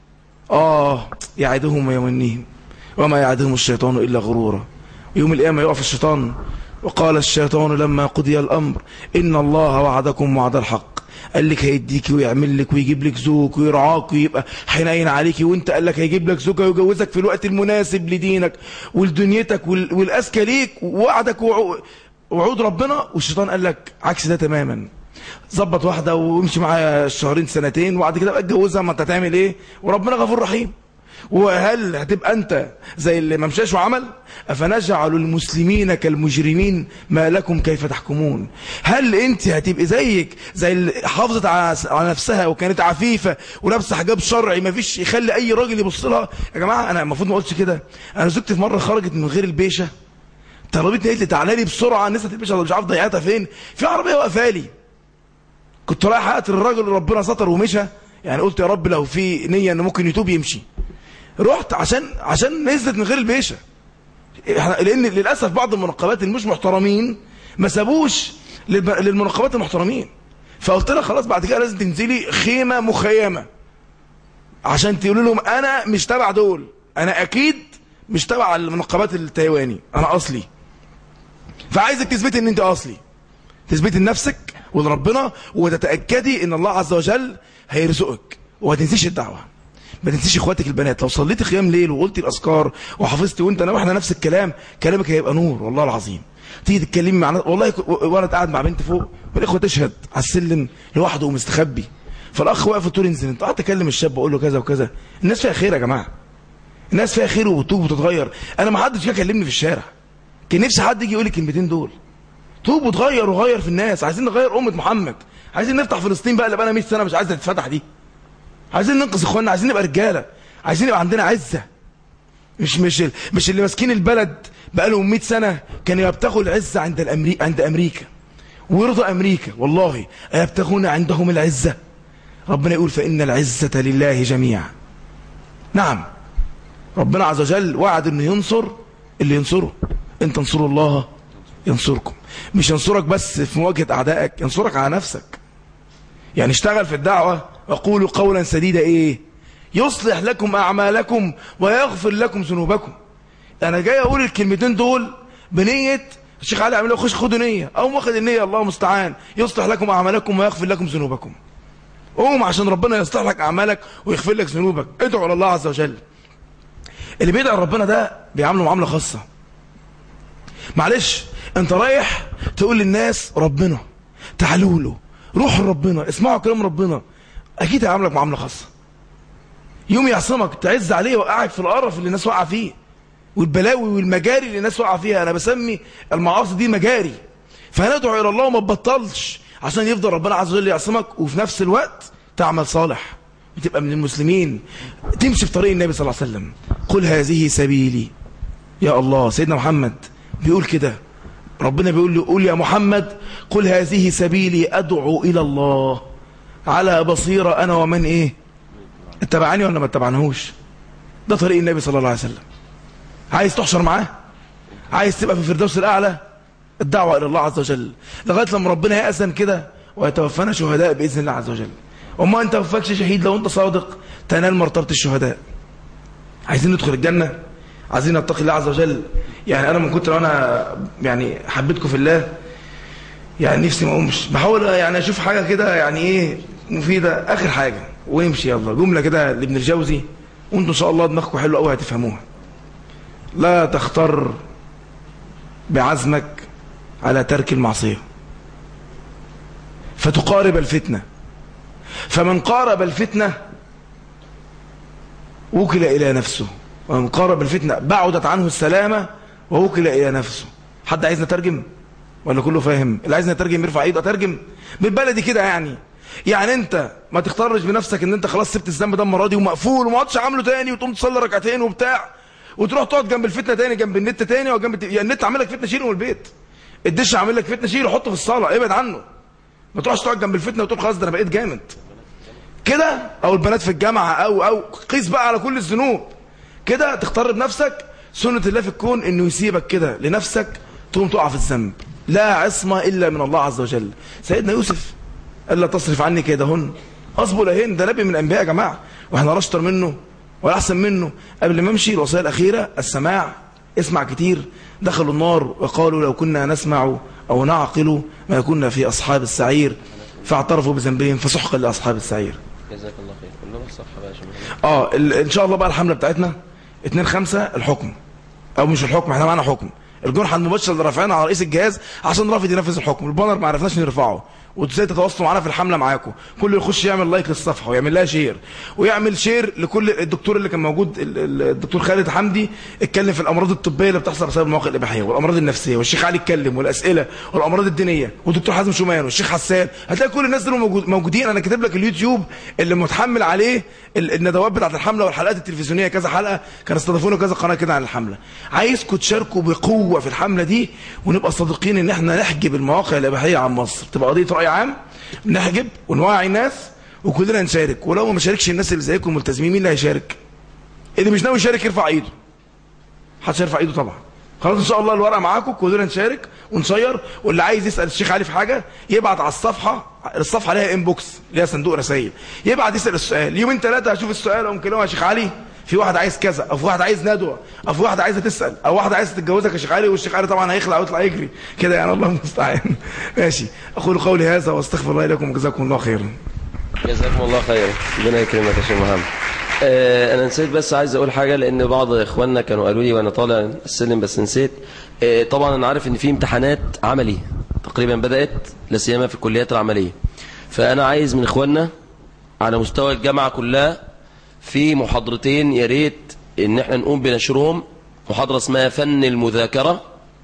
S6: اه يعدهم ويمنيهم وما يعدهم الشيطان الا غرورا يوم القيامه يقف الشيطان وقال الشيطان لما قضي الامر ان الله وعدكم وعد الحق قال لك هيديكي ويعمل لك ويجيب لك زوج ويرعاك ويبقى حنين عليكي وانت قال لك هيجيب لك زوجه ويجوزك في الوقت المناسب لدينك ولدنيتك وال- والاذكى ليك ووعدك وعو- وعود ربنا والشيطان قال لك عكس ده تماما ظبط واحده وامشي معاها شهرين سنتين وبعد كده بقى اتجوزها ما انت هتعمل ايه وربنا غفور رحيم وهل هتبقى انت زي اللي ما مشاش وعمل افنجعل المسلمين كالمجرمين ما لكم كيف تحكمون هل انت هتبقى زيك زي اللي حافظت على على نفسها وكانت عفيفه ولابسه حجاب شرعي ما فيش يخلي اي راجل يبص لها يا جماعه انا المفروض ما اقولش كده انا زوجتي في مره خرجت من غير البيشه طلبتني قالت لي تعالى لي بسرعه الناس هتلبش مش عارف ضيعتها فين في عربيه واقفه لي كنت رايح اقتل الراجل ربنا ستر ومشى يعني قلت يا رب لو في نيه انه ممكن يتوب يمشي رحت عشان عشان نزلت من غير البيشه إحنا- لان للاسف بعض المنقبات المش محترمين ما سابوش للب- للمنقبات المحترمين فقلت لها خلاص بعد كده لازم تنزلي خيمه مخيمه عشان تقولوا لهم انا مش تبع دول انا اكيد مش تبع المنقبات التايواني انا اصلي فعايزك تثبتي ان انت اصلي تثبتي لنفسك ولربنا وتتاكدي ان الله عز وجل هيرزقك وما تنسيش الدعوه ما تنسيش اخواتك البنات لو صليتي قيام ليل وقلتي الاذكار وحفظتي وانت انا واحنا نفس الكلام كلامك هيبقى نور والله العظيم تيجي تتكلمي مع ناس- والله ك- وانا قاعد مع بنت فوق والاخوه تشهد على السلم لوحده ومستخبي فالاخ واقف قلت له انزل انت قعدت اكلم الشاب واقول له كذا وكذا الناس فيها خير يا جماعه الناس فيها خير وبتوب وتتغير انا ما حدش جه كلمني في الشارع كان نفسي حد يجي يقول لي الكلمتين دول توب وتغير وغير في الناس عايزين نغير امه محمد عايزين نفتح فلسطين بقى اللي بقى 100 سنه مش عايزه تتفتح دي عايزين ننقذ اخواننا عايزين نبقى رجاله عايزين يبقى عندنا عزه مش مش ال- مش اللي ماسكين البلد بقى لهم 100 سنه كانوا يبتغوا العزه عند الأمري... عند امريكا ويرضى امريكا والله ايبتغون عندهم العزه ربنا يقول فان العزه لله جميعا نعم ربنا عز وجل وعد انه ينصر اللي ينصره ان تنصروا الله ينصركم مش ينصرك بس في مواجهه اعدائك ينصرك على نفسك يعني اشتغل في الدعوه وقولوا قولا سديدا ايه يصلح لكم اعمالكم ويغفر لكم ذنوبكم انا جاي اقول الكلمتين دول بنيه الشيخ علي عمل خش خدوا نيه او واخد النيه الله المستعان يصلح لكم اعمالكم ويغفر لكم ذنوبكم قوم عشان ربنا يصلح لك اعمالك ويغفر لك ذنوبك ادعوا لله عز وجل اللي بيدعي ربنا ده بيعامله معامله خاصه معلش انت رايح تقول للناس ربنا تعالوا له روحوا لربنا اسمعوا كلام ربنا اكيد هيعاملك معامله خاصه يوم يعصمك تعز عليه وقعك في القرف اللي الناس واقعه فيه والبلاوي والمجاري اللي الناس واقعه فيها انا بسمي المعاصي دي مجاري فندعو الى الله وما تبطلش عشان يفضل ربنا عز وجل يعصمك وفي نفس الوقت تعمل صالح وتبقى من المسلمين تمشي في طريق النبي صلى الله عليه وسلم قل هذه سبيلي يا الله سيدنا محمد بيقول كده ربنا بيقول له قول يا محمد قل هذه سبيلي أدعو إلى الله على بصيرة أنا ومن إيه اتبعني ولا ما اتبعناهوش ده طريق النبي صلى الله عليه وسلم عايز تحشر معاه عايز تبقى في الفردوس الأعلى الدعوة إلى الله عز وجل لغاية لما ربنا يأذن كده ويتوفانا شهداء بإذن الله عز وجل وما أنت توفاكش شهيد لو أنت صادق تنال مرتبة الشهداء عايزين ندخل الجنة عايزين نتقي الله عز وجل يعني انا من كتر انا يعني حبيتكم في الله يعني نفسي ما اقومش بحاول يعني اشوف حاجه كده يعني ايه مفيده اخر حاجه ونمشي يلا جمله كده لابن الجوزي وانتم ان شاء الله دماغكم حلوه قوي هتفهموها لا تختار بعزمك على ترك المعصيه فتقارب الفتنه فمن قارب الفتنه وكل الى نفسه ومن قارب الفتنة بعدت عنه السلامة ووكل إلى نفسه حد عايز نترجم ولا كله فاهم اللي عايز نترجم يرفع ايده اترجم بالبلدي كده يعني يعني انت ما تختارش بنفسك ان انت خلاص سبت الذنب ده المره دي ومقفول وما عادش عامله تاني وتقوم تصلي ركعتين وبتاع وتروح تقعد جنب الفتنه تاني جنب النت تاني وجنب الت... يعني النت عامل لك فتنه شيله من البيت الدش عامل لك فتنه شيله حطه في الصاله ابعد عنه ما تروحش تقعد جنب الفتنه وتقول خلاص ده انا بقيت جامد كده او البنات في الجامعه او او قيس بقى على كل الذنوب كده تختار بنفسك سنه الله في الكون انه يسيبك كده لنفسك تقوم تقع في الذنب لا عصمه الا من الله عز وجل سيدنا يوسف الا تصرف عني كيدهن اصبر لهن ده نبي من الانبياء يا جماعه واحنا لا اشطر منه ولا احسن منه قبل ما امشي الوصيه الاخيره السماع اسمع كتير دخلوا النار وقالوا لو كنا نسمع او نعقل ما كنا في اصحاب السعير فاعترفوا بذنبهم فسحقا لاصحاب السعير
S5: جزاك الله خير قول لهم الصفحه بقى يا شباب
S6: اه ال- ان شاء الله بقى الحمله بتاعتنا 2 5 الحكم او مش الحكم احنا معانا حكم الجرحى المباشر اللي رافعينها على رئيس الجهاز عشان رافض ينفذ الحكم البانر ما عرفناش نرفعه وازاي تتواصلوا معانا في الحمله معاكم كل يخش يعمل لايك للصفحه ويعمل لها شير ويعمل شير لكل الدكتور اللي كان موجود ال- ال- الدكتور خالد حمدي اتكلم في الامراض الطبيه اللي بتحصل بسبب المواقع الاباحيه والامراض النفسيه والشيخ علي اتكلم والاسئله والامراض الدينيه والدكتور حازم شومان والشيخ حسان هتلاقي كل الناس دول موجود- موجودين انا كاتب لك اليوتيوب اللي متحمل عليه ال- الندوات بتاعت الحمله والحلقات التلفزيونيه كذا حلقه كانوا استضافونا كذا قناه كده عن الحمله عايزكم تشاركوا بقوه في الحمله دي ونبقى صادقين ان احنا نحجب المواقع الاباحيه عن مصر تبقى قضيه راي عام نحجب ونوعي الناس وكلنا نشارك ولو ما شاركش الناس اللي زيكم ملتزمين مين اللي هيشارك اللي مش ناوي يشارك يرفع ايده محدش يرفع ايده طبعا خلاص ان شاء الله الورقه معاكم كلنا نشارك ونشير واللي عايز يسال الشيخ علي في حاجه يبعت على الصفحه الصفحه ليها انبوكس ليها صندوق رسائل يبعت يسال السؤال يومين ثلاثه هشوف السؤال اقوم كلمه يا شيخ علي في واحد عايز كذا او في واحد عايز ندوه او في واحد عايزه تسال او واحد عايز تتجوزك يا شيخ علي والشيخ علي طبعا هيخلع ويطلع يجري كده يعني الله المستعان ماشي اقول قولي هذا واستغفر الله لكم وجزاكم الله خيرا
S5: جزاكم الله خيرا ربنا يكرمك يا شيخ محمد آه انا نسيت بس عايز اقول حاجه لان بعض اخواننا كانوا قالوا لي وانا طالع السلم بس نسيت آه طبعا انا عارف ان في امتحانات عملي تقريبا بدات لا سيما في الكليات العمليه فانا عايز من اخواننا على مستوى الجامعه كلها في محاضرتين يا ريت ان احنا نقوم بنشرهم محاضره اسمها فن المذاكره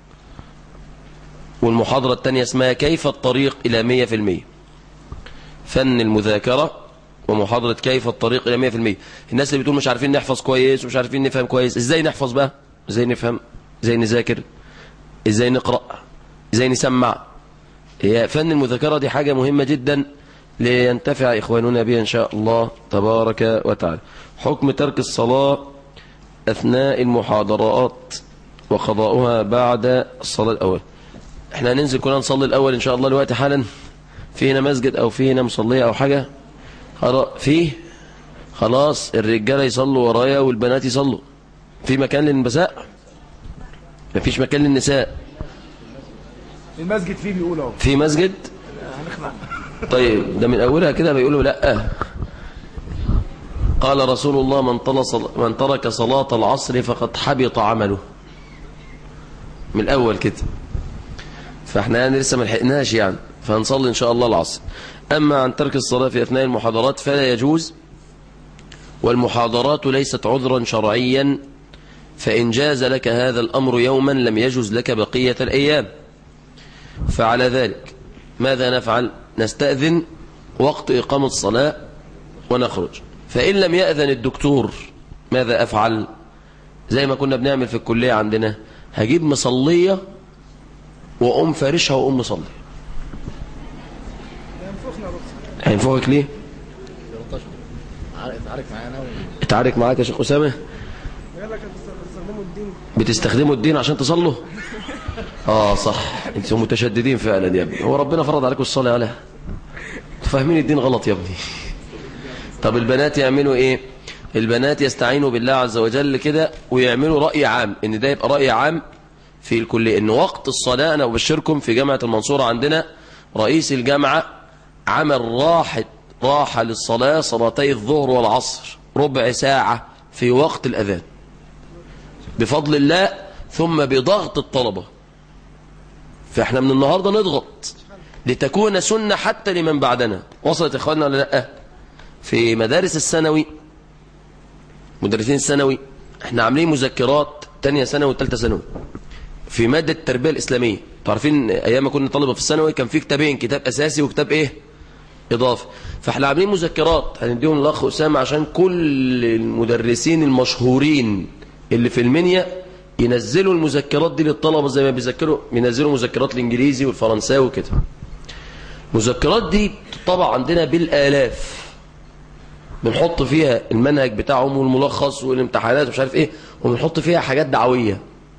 S5: والمحاضره الثانيه اسمها كيف الطريق الى 100% فن المذاكرة ومحاضرة كيف الطريق إلى 100% الناس اللي بتقول مش عارفين نحفظ كويس ومش عارفين نفهم كويس إزاي نحفظ بقى إزاي نفهم إزاي نذاكر إزاي نقرأ إزاي نسمع هي فن المذاكرة دي حاجة مهمة جدا لينتفع إخواننا بها إن شاء الله تبارك وتعالى حكم ترك الصلاة أثناء المحاضرات وقضاؤها بعد الصلاة الأول احنا هننزل كلنا نصلي الأول إن شاء الله الوقت حالا في هنا مسجد او في هنا مصلية او حاجة خلاص فيه خلاص الرجالة يصلوا ورايا والبنات يصلوا في مكان للنساء مفيش مكان للنساء
S6: المسجد فيه بيقول اهو
S5: في مسجد طيب ده من اولها كده بيقولوا لا قال رسول الله من, طل صل... من ترك صلاة العصر فقد حبط عمله من الاول كده فاحنا يعني لسه ما لحقناش يعني فهنصلي ان شاء الله العصر اما عن ترك الصلاة في اثناء المحاضرات فلا يجوز والمحاضرات ليست عذرا شرعيا فإن جاز لك هذا الأمر يوما لم يجوز لك بقية الأيام فعلى ذلك ماذا نفعل نستأذن وقت إقامة الصلاة ونخرج فإن لم يأذن الدكتور ماذا أفعل زي ما كنا بنعمل في الكلية عندنا هجيب مصلية وأقوم فارشها وأقوم مصلي هينفوقك ليه اتعارك معاك يا شيخ أسامة بتستخدموا الدين عشان تصلوا اه صح انتم متشددين فعلا يا ابني هو ربنا فرض عليكم الصلاة عليها فاهمين الدين غلط يا ابني طب البنات يعملوا ايه البنات يستعينوا بالله عز وجل كده ويعملوا رأي عام ان ده يبقى رأي عام في الكلية ان وقت الصلاة انا ابشركم في جامعة المنصورة عندنا رئيس الجامعة عمل راحة راحة للصلاة صلاتي الظهر والعصر ربع ساعة في وقت الأذان بفضل الله ثم بضغط الطلبة فاحنا من النهاردة نضغط لتكون سنة حتى لمن بعدنا وصلت إخواننا ولا لا في مدارس الثانوي مدرسين الثانوي احنا عاملين مذكرات تانية ثانوي وثالثه ثانوي في مادة التربية الإسلامية انتوا عارفين ايام ما كنا طلبه في الثانوي كان في كتابين كتاب اساسي وكتاب ايه اضافي فاحنا عاملين مذكرات هنديهم للاخ اسامه عشان كل المدرسين المشهورين اللي في المنيا ينزلوا المذكرات دي للطلبه زي ما بيذكروا بينزلوا مذكرات الانجليزي والفرنساوي وكده المذكرات دي طبعا عندنا بالالاف بنحط فيها المنهج بتاعهم والملخص والامتحانات ومش عارف ايه وبنحط فيها حاجات دعويه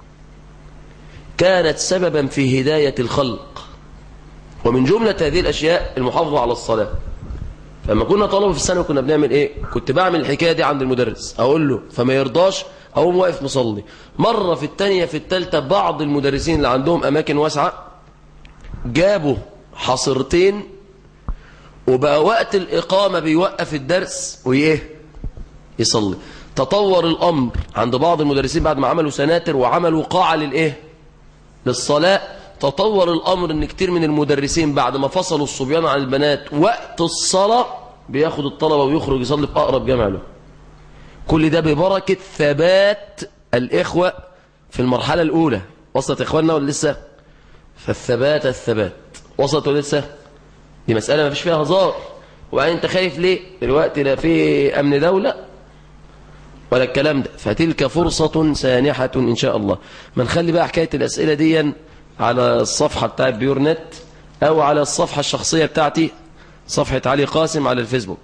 S5: كانت سببا في هدايه الخلق ومن جملة هذه الأشياء المحافظة على الصلاة فلما كنا طلبة في السنة كنا بنعمل إيه كنت بعمل الحكاية دي عند المدرس أقول له فما يرضاش أقوم واقف مصلي مرة في التانية في التالتة بعض المدرسين اللي عندهم أماكن واسعة جابوا حصرتين وبقى وقت الإقامة بيوقف الدرس وإيه يصلي تطور الأمر عند بعض المدرسين بعد ما عملوا سناتر وعملوا قاعة للإيه للصلاة تطور الأمر أن كتير من المدرسين بعد ما فصلوا الصبيان عن البنات وقت الصلاة بياخد الطلبة ويخرج يصلي في أقرب جامع له كل ده ببركة ثبات الإخوة في المرحلة الأولى وصلت إخواننا ولا لسه فالثبات الثبات وصلت ولا لسه دي مسألة ما فيش فيها هزار وبعدين أنت خايف ليه دلوقتي لا في أمن دولة ولا الكلام ده فتلك فرصة سانحة إن شاء الله ما نخلي بقى حكاية الأسئلة دي على الصفحة بتاعت بيورنت أو على الصفحة الشخصية بتاعتي صفحة علي قاسم على الفيسبوك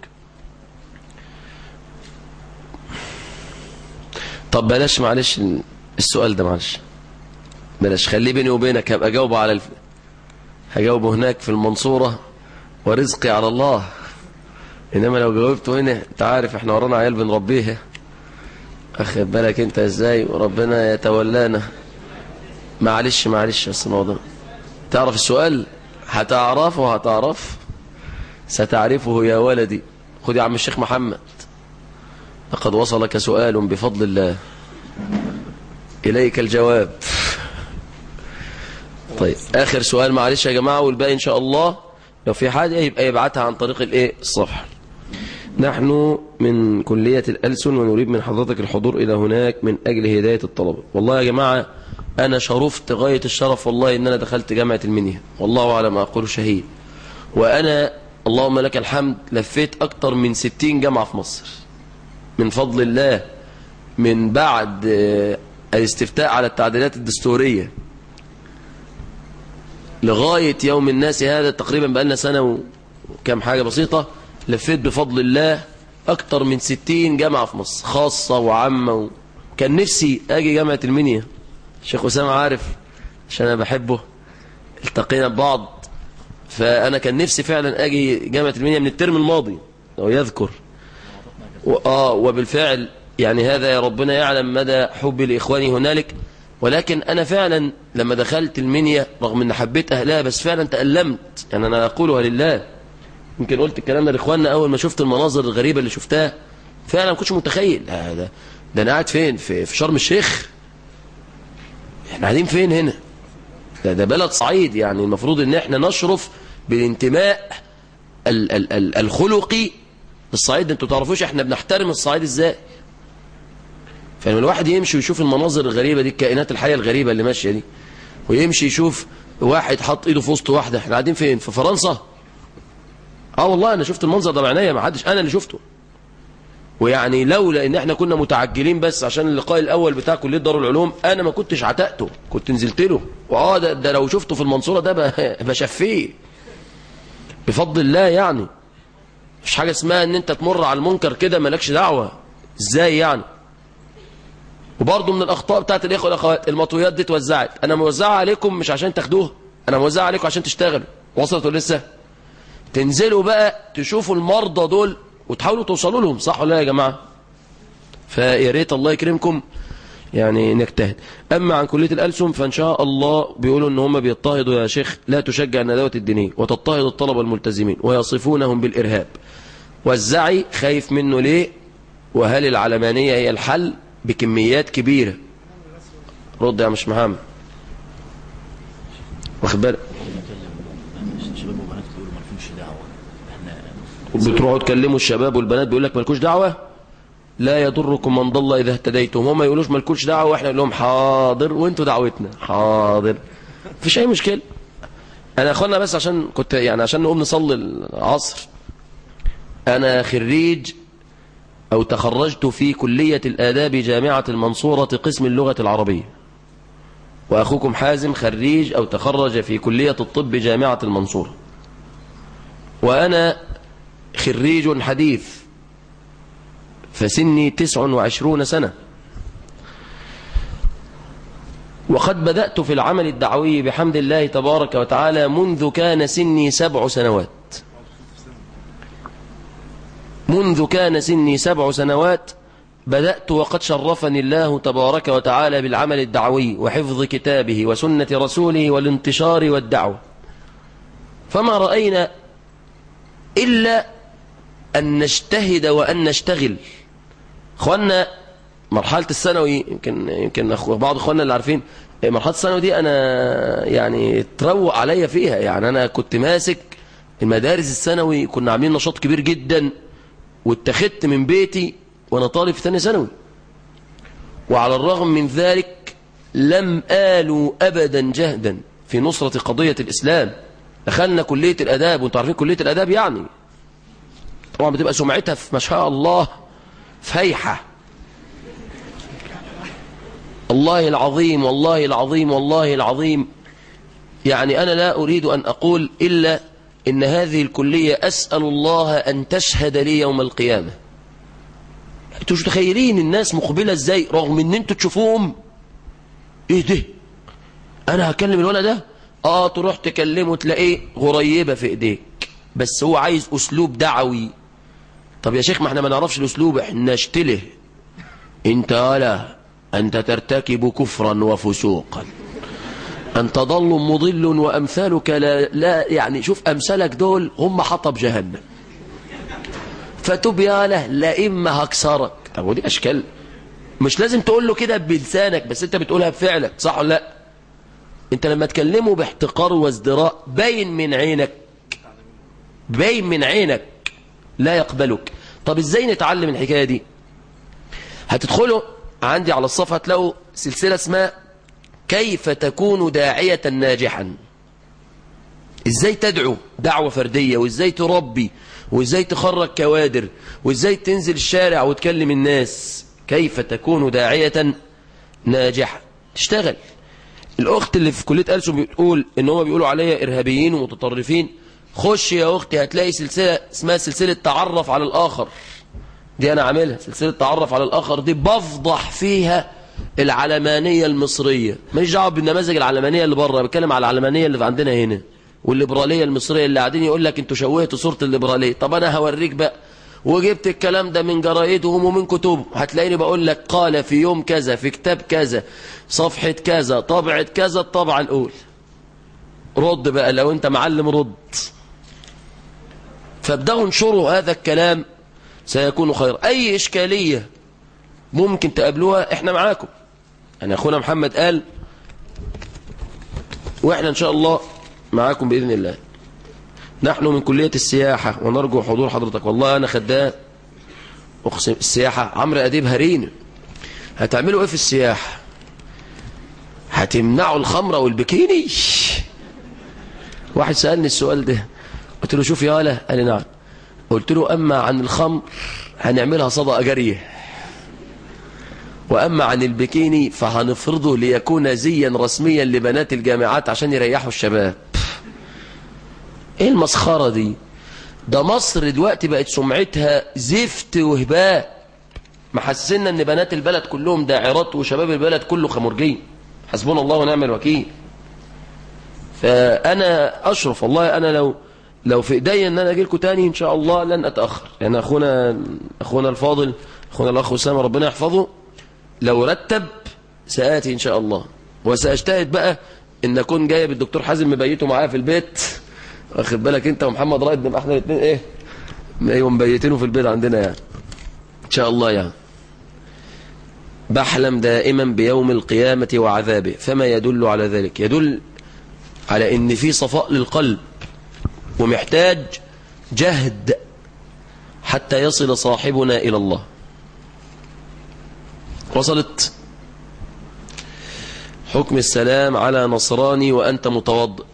S5: طب بلاش معلش السؤال ده معلش بلاش خليه بيني وبينك هبقى أجاوبه على الف... هجاوبه هناك في المنصورة ورزقي على الله إنما لو جاوبته هنا أنت عارف إحنا ورانا عيال بنربيها أخد بالك أنت إزاي وربنا يتولانا معلش معلش بس الموضوع تعرف السؤال هتعرفه هتعرف ستعرفه يا ولدي خذ يا عم الشيخ محمد لقد وصلك سؤال بفضل الله إليك الجواب طيب آخر سؤال معلش يا جماعة والباقي إن شاء الله لو في حاجة يبقى يبعتها عن طريق الإيه الصفحة نحن من كلية الألسن ونريد من حضرتك الحضور إلى هناك من أجل هداية الطلبة والله يا جماعة أنا شرفت غاية الشرف والله إن أنا دخلت جامعة المنيا والله على ما أقول شهيد وأنا اللهم لك الحمد لفيت أكتر من ستين جامعة في مصر من فضل الله من بعد الاستفتاء على التعديلات الدستورية لغاية يوم الناس هذا تقريبا بقالنا سنة وكم حاجة بسيطة لفيت بفضل الله أكتر من ستين جامعة في مصر خاصة وعامة و... كان نفسي أجي جامعة المنيا الشيخ أسامة عارف عشان أنا بحبه التقينا ببعض فأنا كان نفسي فعلا أجي جامعة المنيا من الترم الماضي لو يذكر وآه وبالفعل يعني هذا يا ربنا يعلم مدى حبي لإخواني هنالك ولكن أنا فعلا لما دخلت المنيا رغم أن حبيت أهلها بس فعلا تألمت يعني أنا أقولها لله يمكن قلت الكلام ده لإخواننا أول ما شفت المناظر الغريبة اللي شفتها فعلا ما كنتش متخيل ده, ده, ده أنا قاعد فين في, في شرم الشيخ احنا قاعدين فين هنا ده, ده بلد صعيد يعني المفروض ان احنا نشرف بالانتماء ال ال ال الخلقي للصعيد انتوا تعرفوش احنا بنحترم الصعيد ازاي فلما الواحد يمشي ويشوف المناظر الغريبة دي الكائنات الحية الغريبة اللي ماشية دي ويمشي يشوف واحد حط ايده في وسط واحدة احنا قاعدين فين في فرنسا اه والله انا شفت المنظر ده بعناية ما حدش انا اللي شفته ويعني لولا ان احنا كنا متعجلين بس عشان اللقاء الاول بتاع كليه دار العلوم انا ما كنتش عتقته كنت نزلت له واه ده, ده لو شفته في المنصوره ده بشفيه بفضل الله يعني مش حاجه اسمها ان انت تمر على المنكر كده مالكش دعوه ازاي يعني وبرضه من الاخطاء بتاعت الاخوه والاخوات المطويات دي اتوزعت انا موزعها عليكم مش عشان تاخدوها انا موزعها عليكم عشان تشتغلوا وصلت ولا لسه تنزلوا بقى تشوفوا المرضى دول وتحاولوا توصلوا لهم صح ولا يا جماعة فيا ريت الله يكرمكم يعني نجتهد أما عن كلية الألسن فإن شاء الله بيقولوا إن هم بيضطهدوا يا شيخ لا تشجع الندوة الدينية وتضطهد الطلبة الملتزمين ويصفونهم بالإرهاب والزعي خايف منه ليه وهل العلمانية هي الحل بكميات كبيرة رد يا مش محمد واخد بالك بتروحوا تكلموا الشباب والبنات بيقول لك مالكوش دعوة لا يضركم من ضل إذا اهتديتم هم يقولوش مالكوش دعوة واحنا نقول لهم حاضر وانتوا دعوتنا حاضر مفيش اي مشكله انا يا اخوانا بس عشان كنت يعني عشان نقوم نصلي العصر انا خريج او تخرجت في كلية الاداب جامعة المنصورة قسم اللغة العربية واخوكم حازم خريج او تخرج في كلية الطب جامعة المنصورة وانا خريج حديث فسني تسع وعشرون سنة وقد بدأت في العمل الدعوي بحمد الله تبارك وتعالى منذ كان سني سبع سنوات منذ كان سني سبع سنوات بدأت وقد شرفني الله تبارك وتعالى بالعمل الدعوي وحفظ كتابه وسنة رسوله والانتشار والدعوة فما رأينا إلا أن نجتهد وأن نشتغل أخوانا مرحلة الثانوي يمكن يمكن أخو بعض أخوانا اللي عارفين مرحلة الثانوي دي أنا يعني تروق عليا فيها يعني أنا كنت ماسك المدارس الثانوي كنا عاملين نشاط كبير جدا واتخذت من بيتي وأنا طالب في ثاني ثانوي وعلى الرغم من ذلك لم آلوا أبدا جهدا في نصرة قضية الإسلام دخلنا كلية الأداب وانتوا عارفين كلية الأداب يعني طبعا بتبقى سمعتها في ما شاء الله فايحة الله العظيم والله العظيم والله العظيم يعني أنا لا أريد أن أقول إلا إن هذه الكلية أسأل الله أن تشهد لي يوم القيامة انتوا مش متخيلين الناس مقبلة ازاي رغم ان انتوا تشوفوهم ايه ده انا هكلم الولد ده اه تروح تكلمه تلاقيه غريبة في ايديك بس هو عايز اسلوب دعوي طب يا شيخ ما احنا ما نعرفش الاسلوب احنا نشتله انت لا انت ترتكب كفرا وفسوقا أنت ضل مضل وأمثالك لا, لا يعني شوف أمثالك دول هم حطب جهنم فتب يا له لا إما هكسرك طب ودي أشكال مش لازم تقول له كده بلسانك بس أنت بتقولها بفعلك صح ولا لا أنت لما تكلمه باحتقار وازدراء باين من عينك باين من عينك لا يقبلك طب إزاي نتعلم الحكاية دي هتدخلوا عندي على الصفحة تلاقوا سلسلة اسمها كيف تكون داعية ناجحا ازاي تدعو دعوة فردية وازاي تربي وازاي تخرج كوادر وازاي تنزل الشارع وتكلم الناس كيف تكون داعية ناجحا تشتغل الاخت اللي في كلية ألسن بتقول ان هم بيقولوا عليا ارهابيين ومتطرفين خش يا اختي هتلاقي سلسلة اسمها سلسلة تعرف على الاخر دي انا عاملها سلسلة تعرف على الاخر دي بفضح فيها العلمانية المصرية ماليش دعوه بالنماذج العلمانية اللي بره بتكلم على العلمانية اللي عندنا هنا والليبرالية المصرية اللي قاعدين يقول لك انتوا شوهتوا صورة الليبرالية طب انا هوريك بقى وجبت الكلام ده من جرايدهم ومن كتبهم هتلاقيني بقول لك قال في يوم كذا في كتاب كذا صفحة كذا طبعة كذا الطبعة الأولى رد بقى لو انت معلم رد فابدأوا انشروا هذا الكلام سيكون خير أي إشكالية ممكن تقابلوها احنا معاكم يعني أخونا محمد قال واحنا ان شاء الله معاكم بإذن الله نحن من كلية السياحة ونرجو حضور حضرتك والله أنا خدام أقسم السياحة عمرو أديب هرين هتعملوا إيه في السياحة هتمنعوا الخمرة والبكيني واحد سألني السؤال ده قلت له شوف يا ولا قال لي نعم قلت له أما عن الخمر هنعملها صدقة جارية وأما عن البكيني فهنفرضه ليكون زيا رسميا لبنات الجامعات عشان يريحوا الشباب ايه المسخرة دي ده مصر دلوقتي بقت سمعتها زفت وهباء محسسنا ان بنات البلد كلهم داعرات وشباب البلد كله خمرجين حسبنا الله ونعم الوكيل فانا اشرف والله انا لو لو في ايديا ان انا اجي لكم تاني ان شاء الله لن اتاخر يعني اخونا اخونا الفاضل اخونا الاخ اسامه ربنا يحفظه لو رتب سآتي ان شاء الله وساجتهد بقى ان اكون جايب الدكتور حازم مبيته معايا في البيت واخد بالك انت ومحمد رائد نبقى احنا الاثنين ايه ايوه مبيتينه في البيت عندنا يعني ان شاء الله يعني بحلم دائما بيوم القيامة وعذابه فما يدل على ذلك يدل على ان في صفاء للقلب ومحتاج جهد حتى يصل صاحبنا الى الله وصلت حكم السلام على نصراني وأنت متوضئ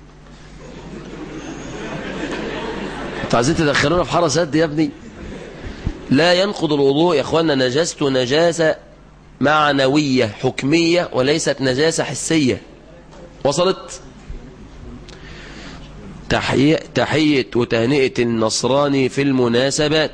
S5: انتوا عايزين تدخلونا في حرس قد يا ابني لا ينقض الوضوء يا اخوانا نجاسته نجاسة معنوية حكمية وليست نجاسة حسية وصلت تحية, تحية وتهنئة النصراني في المناسبات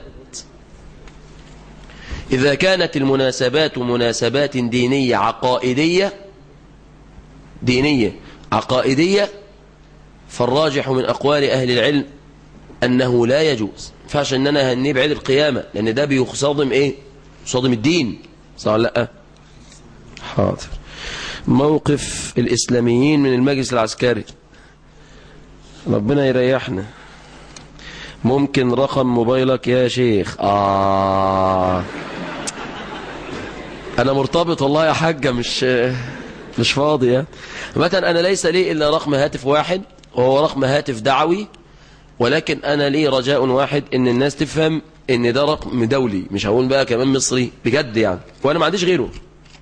S5: إذا كانت المناسبات مناسبات دينية عقائدية دينية عقائدية فالراجح من أقوال أهل العلم أنه لا يجوز فعش أن أنا هنيه بعيد القيامة لأن ده بيصادم إيه يصادم الدين صح ولا لا حاضر موقف الإسلاميين من المجلس العسكري ربنا يريحنا ممكن رقم موبايلك يا شيخ آه أنا مرتبط والله يا حاجة مش مش فاضي مثلا أنا ليس لي إلا رقم هاتف واحد وهو رقم هاتف دعوي ولكن أنا لي رجاء واحد إن الناس تفهم إن ده رقم دولي مش هقول بقى كمان مصري بجد يعني وأنا ما عنديش غيره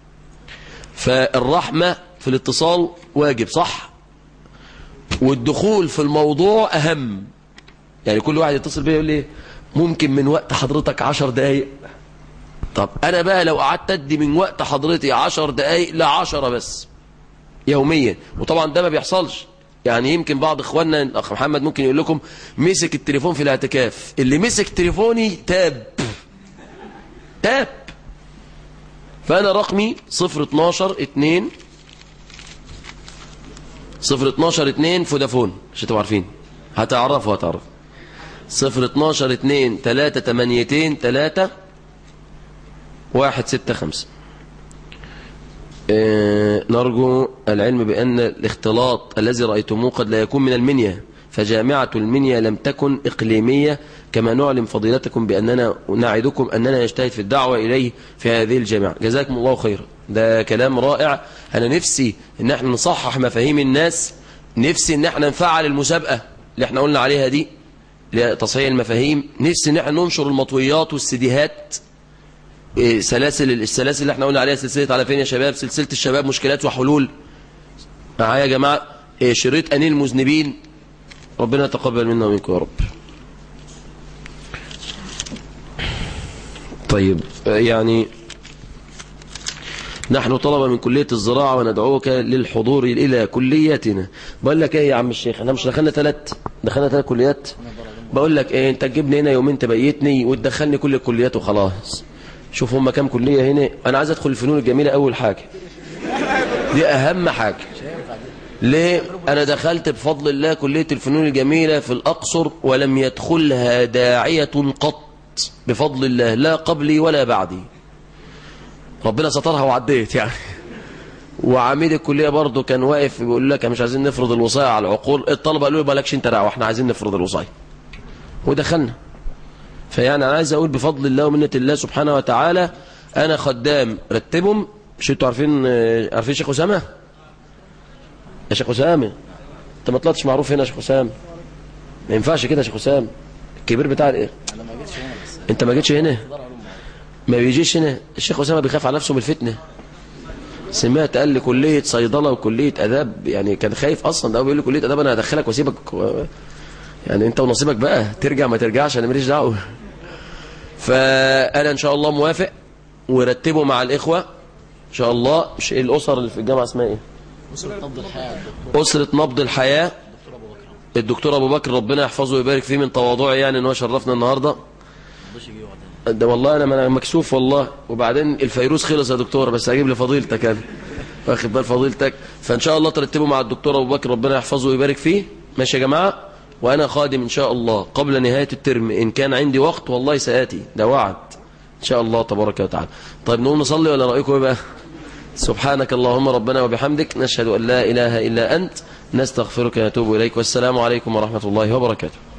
S5: فالرحمة في الاتصال واجب صح والدخول في الموضوع أهم يعني كل واحد يتصل بيا يقول لي ممكن من وقت حضرتك عشر دقايق طب أنا بقى لو قعدت أدي من وقت حضرتي عشر دقايق لعشرة بس يوميا وطبعا ده ما بيحصلش يعني يمكن بعض اخواننا الاخ محمد ممكن يقول لكم مسك التليفون في الاعتكاف اللي مسك تليفوني تاب تاب فانا رقمي 012 2 012 2 فودافون عشان تبقوا عارفين هتعرفوا هتعرف 012 2 3 8 3 1 6 5 نرجو العلم بأن الاختلاط الذي رأيتموه قد لا يكون من المنيا فجامعة المنيا لم تكن إقليمية كما نعلم فضيلتكم بأننا نعدكم أننا نجتهد في الدعوة إليه في هذه الجامعة جزاكم الله خيرا ده كلام رائع أنا نفسي أن احنا نصحح مفاهيم الناس نفسي أن احنا نفعل المسابقة اللي احنا قلنا عليها دي لتصحيح المفاهيم نفسي أن احنا ننشر المطويات والسيديهات سلاسل السلاسل اللي احنا قلنا عليها سلسلة على فين يا شباب سلسلة الشباب مشكلات وحلول معايا يا جماعة شريط أنين المذنبين ربنا يتقبل منا ومنكم يا رب طيب يعني نحن طلبة من كلية الزراعة وندعوك للحضور إلى كليتنا بقول لك ايه يا عم الشيخ احنا مش دخلنا ثلاث دخلنا ثلاث كليات بقول لك ايه انت تجيبني هنا يومين تبيتني وتدخلني كل الكليات وخلاص شوف هم كام كلية هنا أنا عايز أدخل الفنون الجميلة أول حاجة دي أهم حاجة ليه أنا دخلت بفضل الله كلية الفنون الجميلة في الأقصر ولم يدخلها داعية قط بفضل الله لا قبلي ولا بعدي ربنا سترها وعديت يعني وعميد الكلية برضه كان واقف بيقول لك مش عايزين نفرض الوصاية على العقول الطلبة قالوا له بالكش انت دعوة احنا عايزين نفرض الوصاية ودخلنا فيعني أنا عايز أقول بفضل الله ومنة الله سبحانه وتعالى أنا خدام رتبهم مش انتوا عارفين عارفين شيخ أسامة يا شيخ أسامة انت ما طلعتش معروف هنا يا شيخ أسامة ما ينفعش كده يا شيخ أسامة الكبير بتاع الايه انت ما جيتش هنا ما بيجيش هنا الشيخ أسامة بيخاف على نفسه من الفتنة سمعت قال لي كلية صيدلة وكلية أداب يعني كان خايف أصلا ده بيقول لي كلية أداب أنا هدخلك واسيبك و... يعني انت ونصيبك بقى ترجع ما ترجعش انا ماليش دعوه فانا ان شاء الله موافق ورتبه مع الاخوه ان شاء الله مش ايه الاسر اللي في الجامعه اسمها ايه
S7: أسرة نبض الحياة
S5: اسره نبض الحياه الدكتور ابو بكر ربنا يحفظه ويبارك فيه من تواضعه يعني ان هو شرفنا النهارده ده والله انا أنا مكسوف والله وبعدين الفيروز خلص يا دكتور بس هجيب لفضيلتك انا واخد بال فضيلتك فان شاء الله ترتبوا مع الدكتور ابو بكر ربنا يحفظه ويبارك فيه ماشي يا جماعه وأنا خادم إن شاء الله قبل نهاية الترم إن كان عندي وقت والله سآتي ده وعد إن شاء الله تبارك وتعالى طيب نقوم نصلي ولا رأيكم إيه بقى سبحانك اللهم ربنا وبحمدك نشهد أن لا إله إلا أنت نستغفرك ونتوب إليك والسلام عليكم ورحمة الله وبركاته